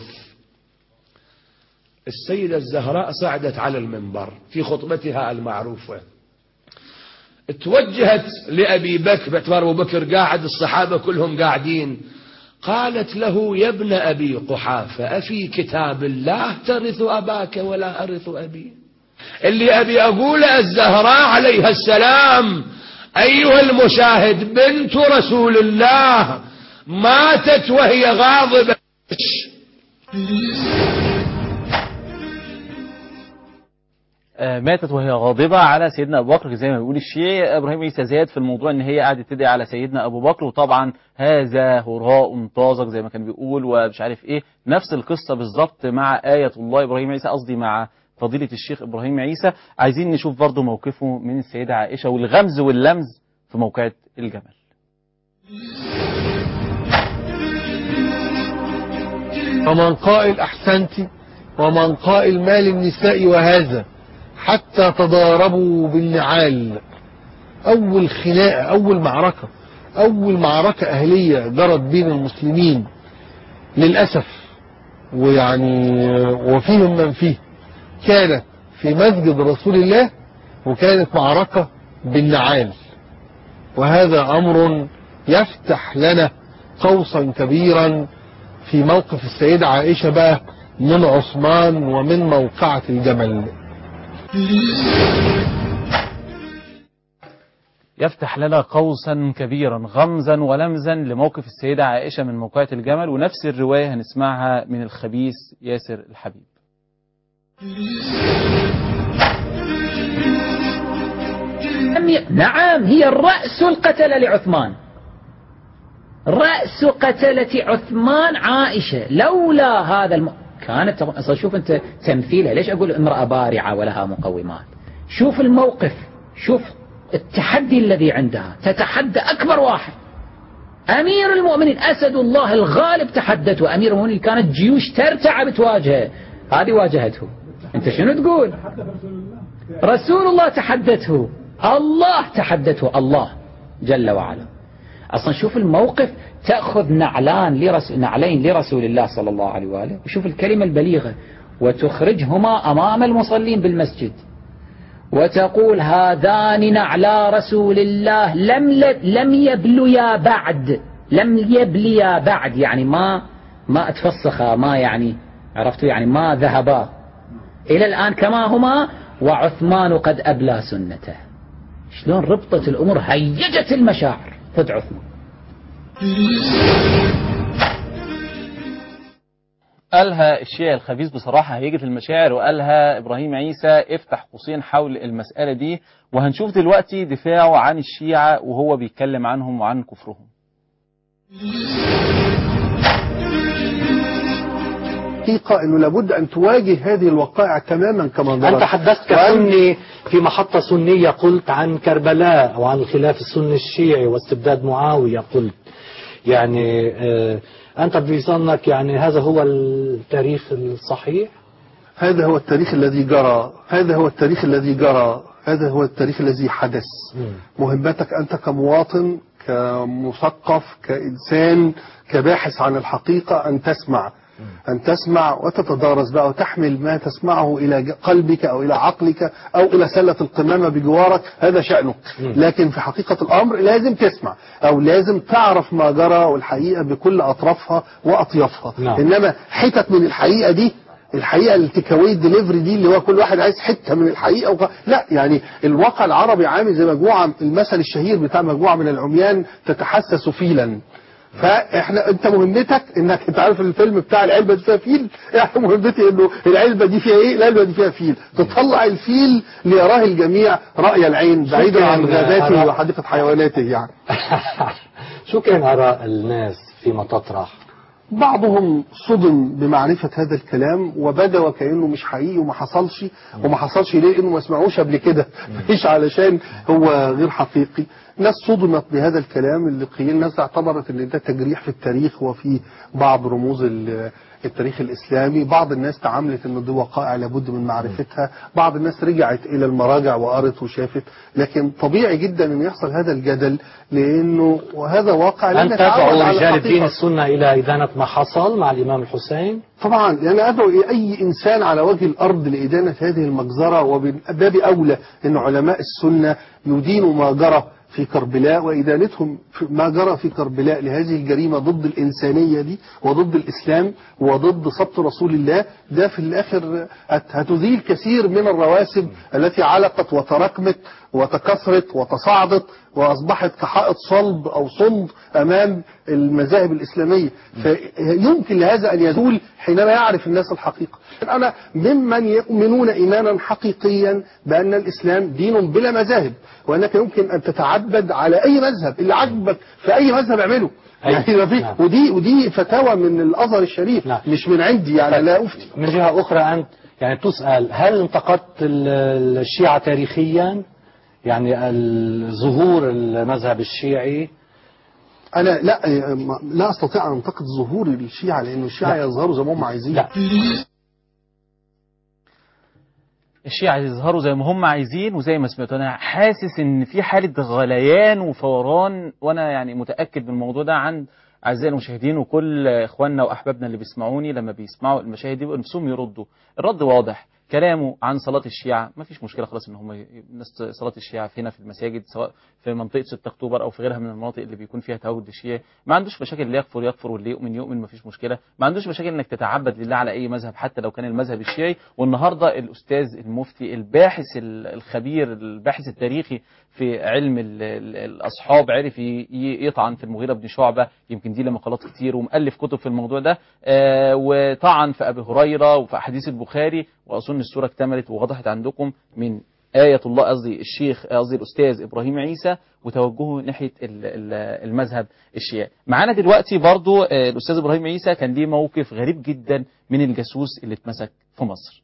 السيدة الزهراء صعدت على المنبر في خطبتها المعروفة توجهت لأبي بكر باعتبار أبو بكر قاعد الصحابة كلهم قاعدين قالت له يا ابن أبي قحافة أفي كتاب الله ترث أباك ولا أرث أبي اللي أبي أقول الزهراء عليها السلام أيها المشاهد بنت رسول الله ماتت وهي غاضبة آه، ماتت وهي غاضبة على سيدنا أبو بكر زي ما بيقول الشيعي إبراهيم عيسى زاد في الموضوع إن هي قعدت تدعي على سيدنا أبو بكر وطبعا هذا هراء طازج زي ما كان بيقول ومش عارف إيه نفس القصة بالظبط مع آية الله إبراهيم عيسى قصدي مع فضيلة الشيخ إبراهيم عيسى عايزين نشوف برضه موقفه من السيدة عائشة والغمز واللمز في موقعة الجمل ومن قائل أحسنت ومن قائل ما للنساء وهذا حتى تضاربوا بالنعال أول خناقة أول معركة أول معركة أهلية جرت بين المسلمين للأسف ويعني وفيهم من فيه كانت في مسجد رسول الله وكانت معركة بالنعال وهذا أمر يفتح لنا قوسا كبيرا في موقف السيدة عائشة بقى من عثمان ومن موقعة الجمل يفتح لنا قوسا كبيرا غمزا ولمزا لموقف السيدة عائشة من موقعة الجمل ونفس الرواية هنسمعها من الخبيث ياسر الحبيب لم ي- نعم هي الرأس القتلة لعثمان رأس قتلة عثمان عائشة لولا هذا الم... كانت أصلا شوف أنت تمثيلها ليش أقول امرأة بارعة ولها مقومات شوف الموقف شوف التحدي الذي عندها تتحدى أكبر واحد أمير المؤمنين أسد الله الغالب تحدته أمير المؤمنين كانت جيوش ترتع بتواجهه هذه واجهته أنت شنو تقول رسول الله تحدته الله تحدته الله جل وعلا اصلا شوف الموقف تاخذ نعلان لرسول نعلين لرسول الله صلى الله عليه واله وشوف الكلمه البليغه وتخرجهما امام المصلين بالمسجد وتقول هذان نعلا رسول الله لم لم يبليا بعد لم يبليا بعد يعني ما ما اتفسخا ما يعني عرفتوا يعني ما ذهبا الى الان كما هما وعثمان قد ابلى سنته شلون ربطت الامور هيجت المشاعر خذ عثمان قالها الشيعي الخبيث بصراحة هيجة المشاعر وقالها إبراهيم عيسى افتح قوسين حول المسألة دي وهنشوف دلوقتي دفاعه عن الشيعة وهو بيتكلم عنهم وعن كفرهم حقيقة أنه لابد أن تواجه هذه الوقائع تماما كما ضربت أنت حدثت كسني في محطة سنية قلت عن كربلاء أو عن الخلاف السني الشيعي واستبداد معاوية قلت يعني آه، أنت بظنك يعني هذا هو التاريخ الصحيح هذا هو التاريخ الذي جرى هذا هو التاريخ الذي جرى هذا هو التاريخ الذي حدث مهمتك أنت كمواطن كمثقف كإنسان كباحث عن الحقيقة أن تسمع أن تسمع وتتدارس بقى وتحمل ما تسمعه إلى ج- قلبك أو إلى عقلك أو إلى سلة القمامة بجوارك هذا شأنك لكن في حقيقة الأمر لازم تسمع أو لازم تعرف ما جرى والحقيقة بكل أطرافها وأطيافها نعم. إنما حتت من الحقيقة دي الحقيقه التيكاوي ديليفري دي اللي هو كل واحد عايز حته من الحقيقه وق... لا يعني الواقع العربي عامل زي مجموعه المثل الشهير بتاع مجموعه من العميان تتحسس فيلا فاحنا انت مهمتك انك انت عارف الفيلم بتاع العلبه دي فيها فيل احنا مهمتي انه العلبه دي فيها ايه العلبه دي فيها فيل تطلع الفيل ليراه الجميع راي العين بعيدا عن كان غاباته آراء- وحديقه حيواناته يعني شو كان آراء الناس فيما تطرح بعضهم صدم بمعرفة هذا الكلام وبدا وكأنه مش حقيقي وما حصلش وما حصلش ليه انه ما سمعوش قبل كده مش علشان هو غير حقيقي ناس صدمت بهذا الكلام اللي قيل ناس اعتبرت ان ده تجريح في التاريخ وفي بعض رموز ال- التاريخ الاسلامي بعض الناس تعاملت ان دي وقائع لابد من معرفتها بعض الناس رجعت الى المراجع وقرت وشافت لكن طبيعي جدا ان يحصل هذا الجدل لانه وهذا واقع لا أن نتعود تدعو على رجال الدين الحقيقة. السنة إلى إدانة ما حصل مع الإمام الحسين طبعا لأن أدعو أي إنسان على وجه الأرض لإدانة هذه المجزرة ومن باب أولى أن علماء السنة يدينوا ما جرى في كربلاء وإدانتهم في ما جرى في كربلاء لهذه الجريمة ضد الإنسانية دي وضد الإسلام وضد سبط رسول الله ده في الآخر هت- هتزيل كثير من الرواسب التي علقت وتراكمت وتكاثرت وتصاعدت وأصبحت كحائط صلب أو صلب أمام المذاهب الإسلامية فيمكن لهذا أن يزول حينما يعرف الناس الحقيقة أنا ممن يؤمنون إيمانا حقيقيا بأن الإسلام دين بلا مذاهب وأنك يمكن أن تتعبد على أي مذهب اللي عجبك في أي مذهب اعمله أي. يعني ما في نعم. ودي ودي فتاوى من الازهر الشريف نعم. مش من عندي يعني لا افتي من جهة أخرى أنت يعني تسأل هل انتقدت ال- الشيعة تاريخيا يعني ال- ظهور المذهب الشيعي انا لا ما- لا استطيع ان انتقد ظهور الشيعه لان الشيعه لا. يظهروا زي ما هم عايزين لا الشيعة يظهروا زي ما هم عايزين وزي ما سمعت انا حاسس ان في حالة غليان وفوران وانا يعني متأكد من الموضوع ده عن اعزائي المشاهدين وكل اخواننا واحبابنا اللي بيسمعوني لما بيسمعوا المشاهد دي بيبقوا نفسهم يردوا الرد واضح كلامه عن صلاة الشيعة ما فيش مشكلة خلاص ان هم ي- الناس صلاة الشيعة هنا في المساجد سواء في منطقة 6 اكتوبر او في غيرها من المناطق اللي بيكون فيها تواجد الشيعة ما عندوش مشاكل اللي يكفر يكفر واللي يؤمن يؤمن ما فيش مشكلة ما عندوش مشاكل انك تتعبد لله على اي مذهب حتى لو كان المذهب الشيعي والنهارده الاستاذ المفتي الباحث ال- الخبير الباحث التاريخي في علم ال- ال- الاصحاب عرف ي- ي- يطعن في المغيرة بن شعبة يمكن دي له مقالات كتير ومؤلف كتب في الموضوع ده آه، وطعن في ابي هريرة وفي احاديث البخاري واظن الصورة اكتملت ووضحت عندكم من آية الله قصدي الشيخ قصدي الأستاذ إبراهيم عيسى وتوجهه ناحية ال- ال- المذهب الشيعي معانا دلوقتي برضو آه، الأستاذ إبراهيم عيسى كان ليه موقف غريب جدا من الجاسوس اللي اتمسك في مصر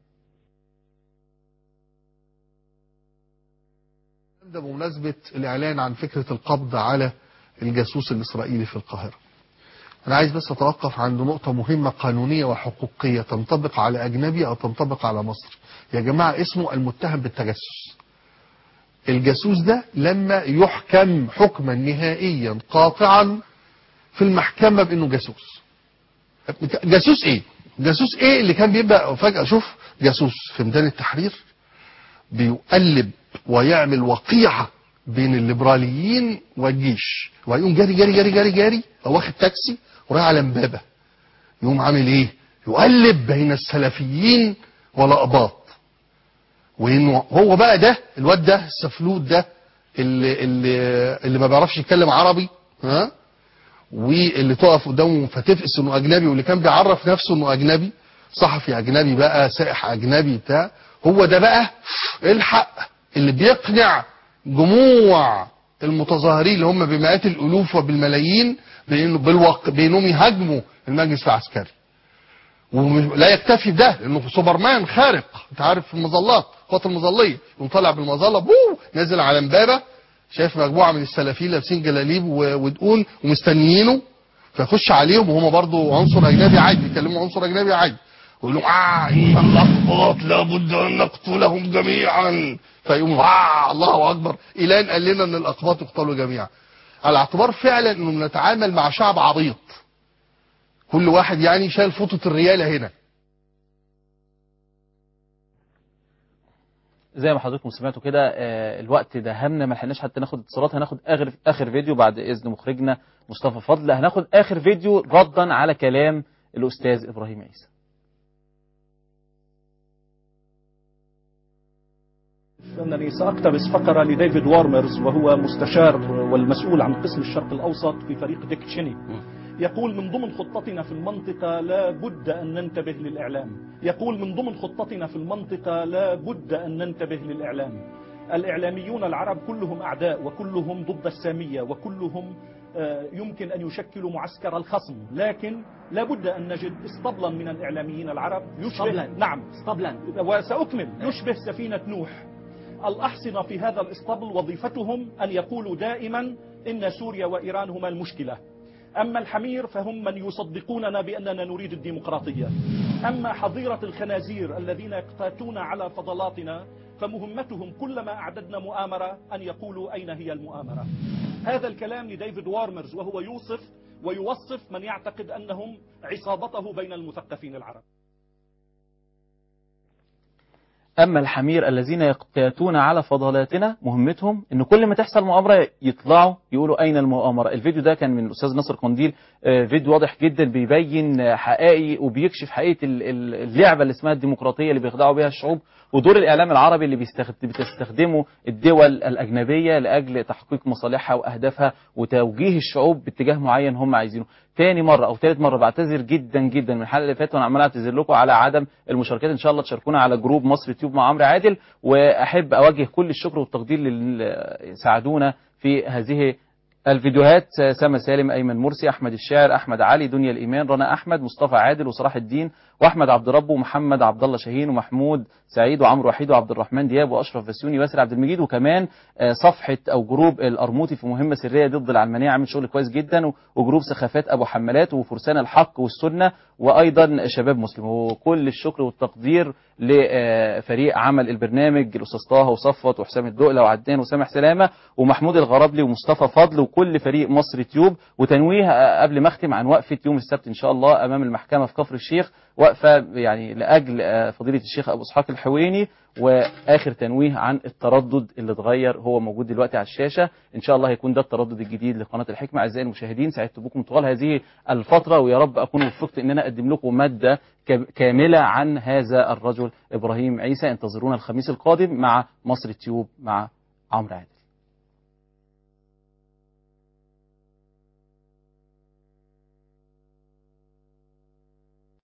ده بمناسبة الإعلان عن فكرة القبض على الجاسوس الإسرائيلي في القاهرة أنا عايز بس أتوقف عند نقطة مهمة قانونية وحقوقية تنطبق على أجنبي أو تنطبق على مصر يا جماعة اسمه المتهم بالتجسس الجاسوس ده لما يحكم حكما نهائيا قاطعا في المحكمة بأنه جاسوس جاسوس ايه جاسوس ايه اللي كان بيبقى فجأة شوف جاسوس في ميدان التحرير بيقلب ويعمل وقيعة بين الليبراليين والجيش ويقوم جاري جاري جاري جاري جاري او واخد تاكسي ورايح على امبابة يقوم عامل ايه يقلب بين السلفيين والأقباط وانه هو بقى ده الواد ده السفلوت ده اللي اللي اللي ما بيعرفش يتكلم عربي ها واللي تقف قدامه فتفقس انه اجنبي واللي كان بيعرف نفسه انه اجنبي صحفي اجنبي بقى سائح اجنبي بتاع هو ده بقى الحق اللي بيقنع جموع المتظاهرين اللي هم بمئات الالوف وبالملايين بانه بالوق... بانهم يهاجموا المجلس العسكري ولا يكتفي بده لانه سوبرمان خارق انت عارف في المظلات قوات المظليه يقوم طالع بالمظله بو نازل على امبابه شايف مجموعه من السلفيين لابسين جلاليب و- ودقون ومستنيينه فيخش عليهم وهم برضه عنصر اجنبي عادي بيتكلموا عنصر اجنبي عادي ويقول لهم اه ان الاقباط لابد ان نقتلهم جميعا فيقوموا اه الله اكبر الى ان قال لنا ان الاقباط يقتلوا جميعا على اعتبار فعلا انه بنتعامل مع شعب عبيط كل واحد يعني شايل فوطه الرياله هنا زي ما حضراتكم سمعتوا كده آه، الوقت ده همنا ما لحقناش حتى ناخد اتصالات هناخد اخر اخر فيديو بعد اذن مخرجنا مصطفى فضل هناخد اخر فيديو ردا على كلام الاستاذ ابراهيم عيسى أنني سأقتبس فقرة لديفيد وارمرز وهو مستشار والمسؤول عن قسم الشرق الأوسط في فريق ديك تشيني يقول من ضمن خطتنا في المنطقة لا بد أن ننتبه للإعلام يقول من ضمن خطتنا في المنطقة لا بد أن ننتبه للإعلام الإعلاميون العرب كلهم أعداء وكلهم ضد السامية وكلهم آه، يمكن أن يشكلوا معسكر الخصم لكن لا بد أن نجد اسطبلا من الإعلاميين العرب يشبه اسطبلاً. نعم اسطبلاً. وسأكمل يشبه سفينة نوح الأحصنة في هذا الإسطبل وظيفتهم أن يقولوا دائما إن سوريا وإيران هما المشكلة أما الحمير فهم من يصدقوننا بأننا نريد الديمقراطية أما حظيرة الخنازير الذين يقتاتون على فضلاتنا فمهمتهم كلما أعددنا مؤامرة أن يقولوا أين هي المؤامرة هذا الكلام لديفيد وارمرز وهو يوصف ويوصف من يعتقد أنهم عصابته بين المثقفين العرب أما الحمير الذين يقتاتون على فضلاتنا مهمتهم إن كل ما تحصل مؤامرة يطلعوا يقولوا أين المؤامرة الفيديو ده كان من الأستاذ نصر قنديل آه، فيديو واضح جدا بيبين آه، حقائق وبيكشف حقيقة ال- ال- اللعبة اللي اسمها الديمقراطية اللي بيخدعوا بها الشعوب ودور الإعلام العربي اللي بيستخد- بتستخدمه الدول الأجنبية لأجل تحقيق مصالحها وأهدافها وتوجيه الشعوب باتجاه معين هم عايزينه تاني مرة أو تالت مرة بعتذر جدا جدا من الحلقة اللي فاتت وأنا عمال أعتذر لكم على عدم المشاركات إن شاء الله تشاركونا على جروب مصر تيوب مع عمرو عادل وأحب أوجه كل الشكر والتقدير للي ساعدونا في هذه الفيديوهات سما سالم ايمن مرسي احمد الشاعر احمد علي دنيا الايمان رنا احمد مصطفى عادل وصلاح الدين واحمد عبد ربه ومحمد عبد الله شاهين ومحمود سعيد وعمرو وحيد وعبد الرحمن دياب واشرف بسيوني وياسر عبد المجيد وكمان آه، صفحه او جروب القرموطي في مهمه سريه ضد العلمانيه عامل شغل كويس جدا و- وجروب سخافات ابو حمالات وفرسان الحق والسنه وايضا شباب مسلم وكل الشكر والتقدير لفريق عمل البرنامج الاستاذ طه وصفوت وحسام الدقله وعدنان وسامح سلامه ومحمود الغرابلي ومصطفى فضل وكل فريق مصر تيوب وتنويه آه، قبل ما اختم عن وقفه يوم السبت ان شاء الله امام المحكمه في كفر الشيخ وقفه يعني لاجل آه، فضيله الشيخ ابو اسحاق الحويني واخر تنويه عن التردد اللي اتغير هو موجود دلوقتي على الشاشه ان شاء الله هيكون ده التردد الجديد لقناه الحكمه اعزائي المشاهدين سعدت بكم طوال هذه الفتره ويا رب اكون وفقت ان انا اقدم لكم ماده كام- كامله عن هذا الرجل ابراهيم عيسى انتظرونا الخميس القادم مع مصر تيوب مع عمرو عادل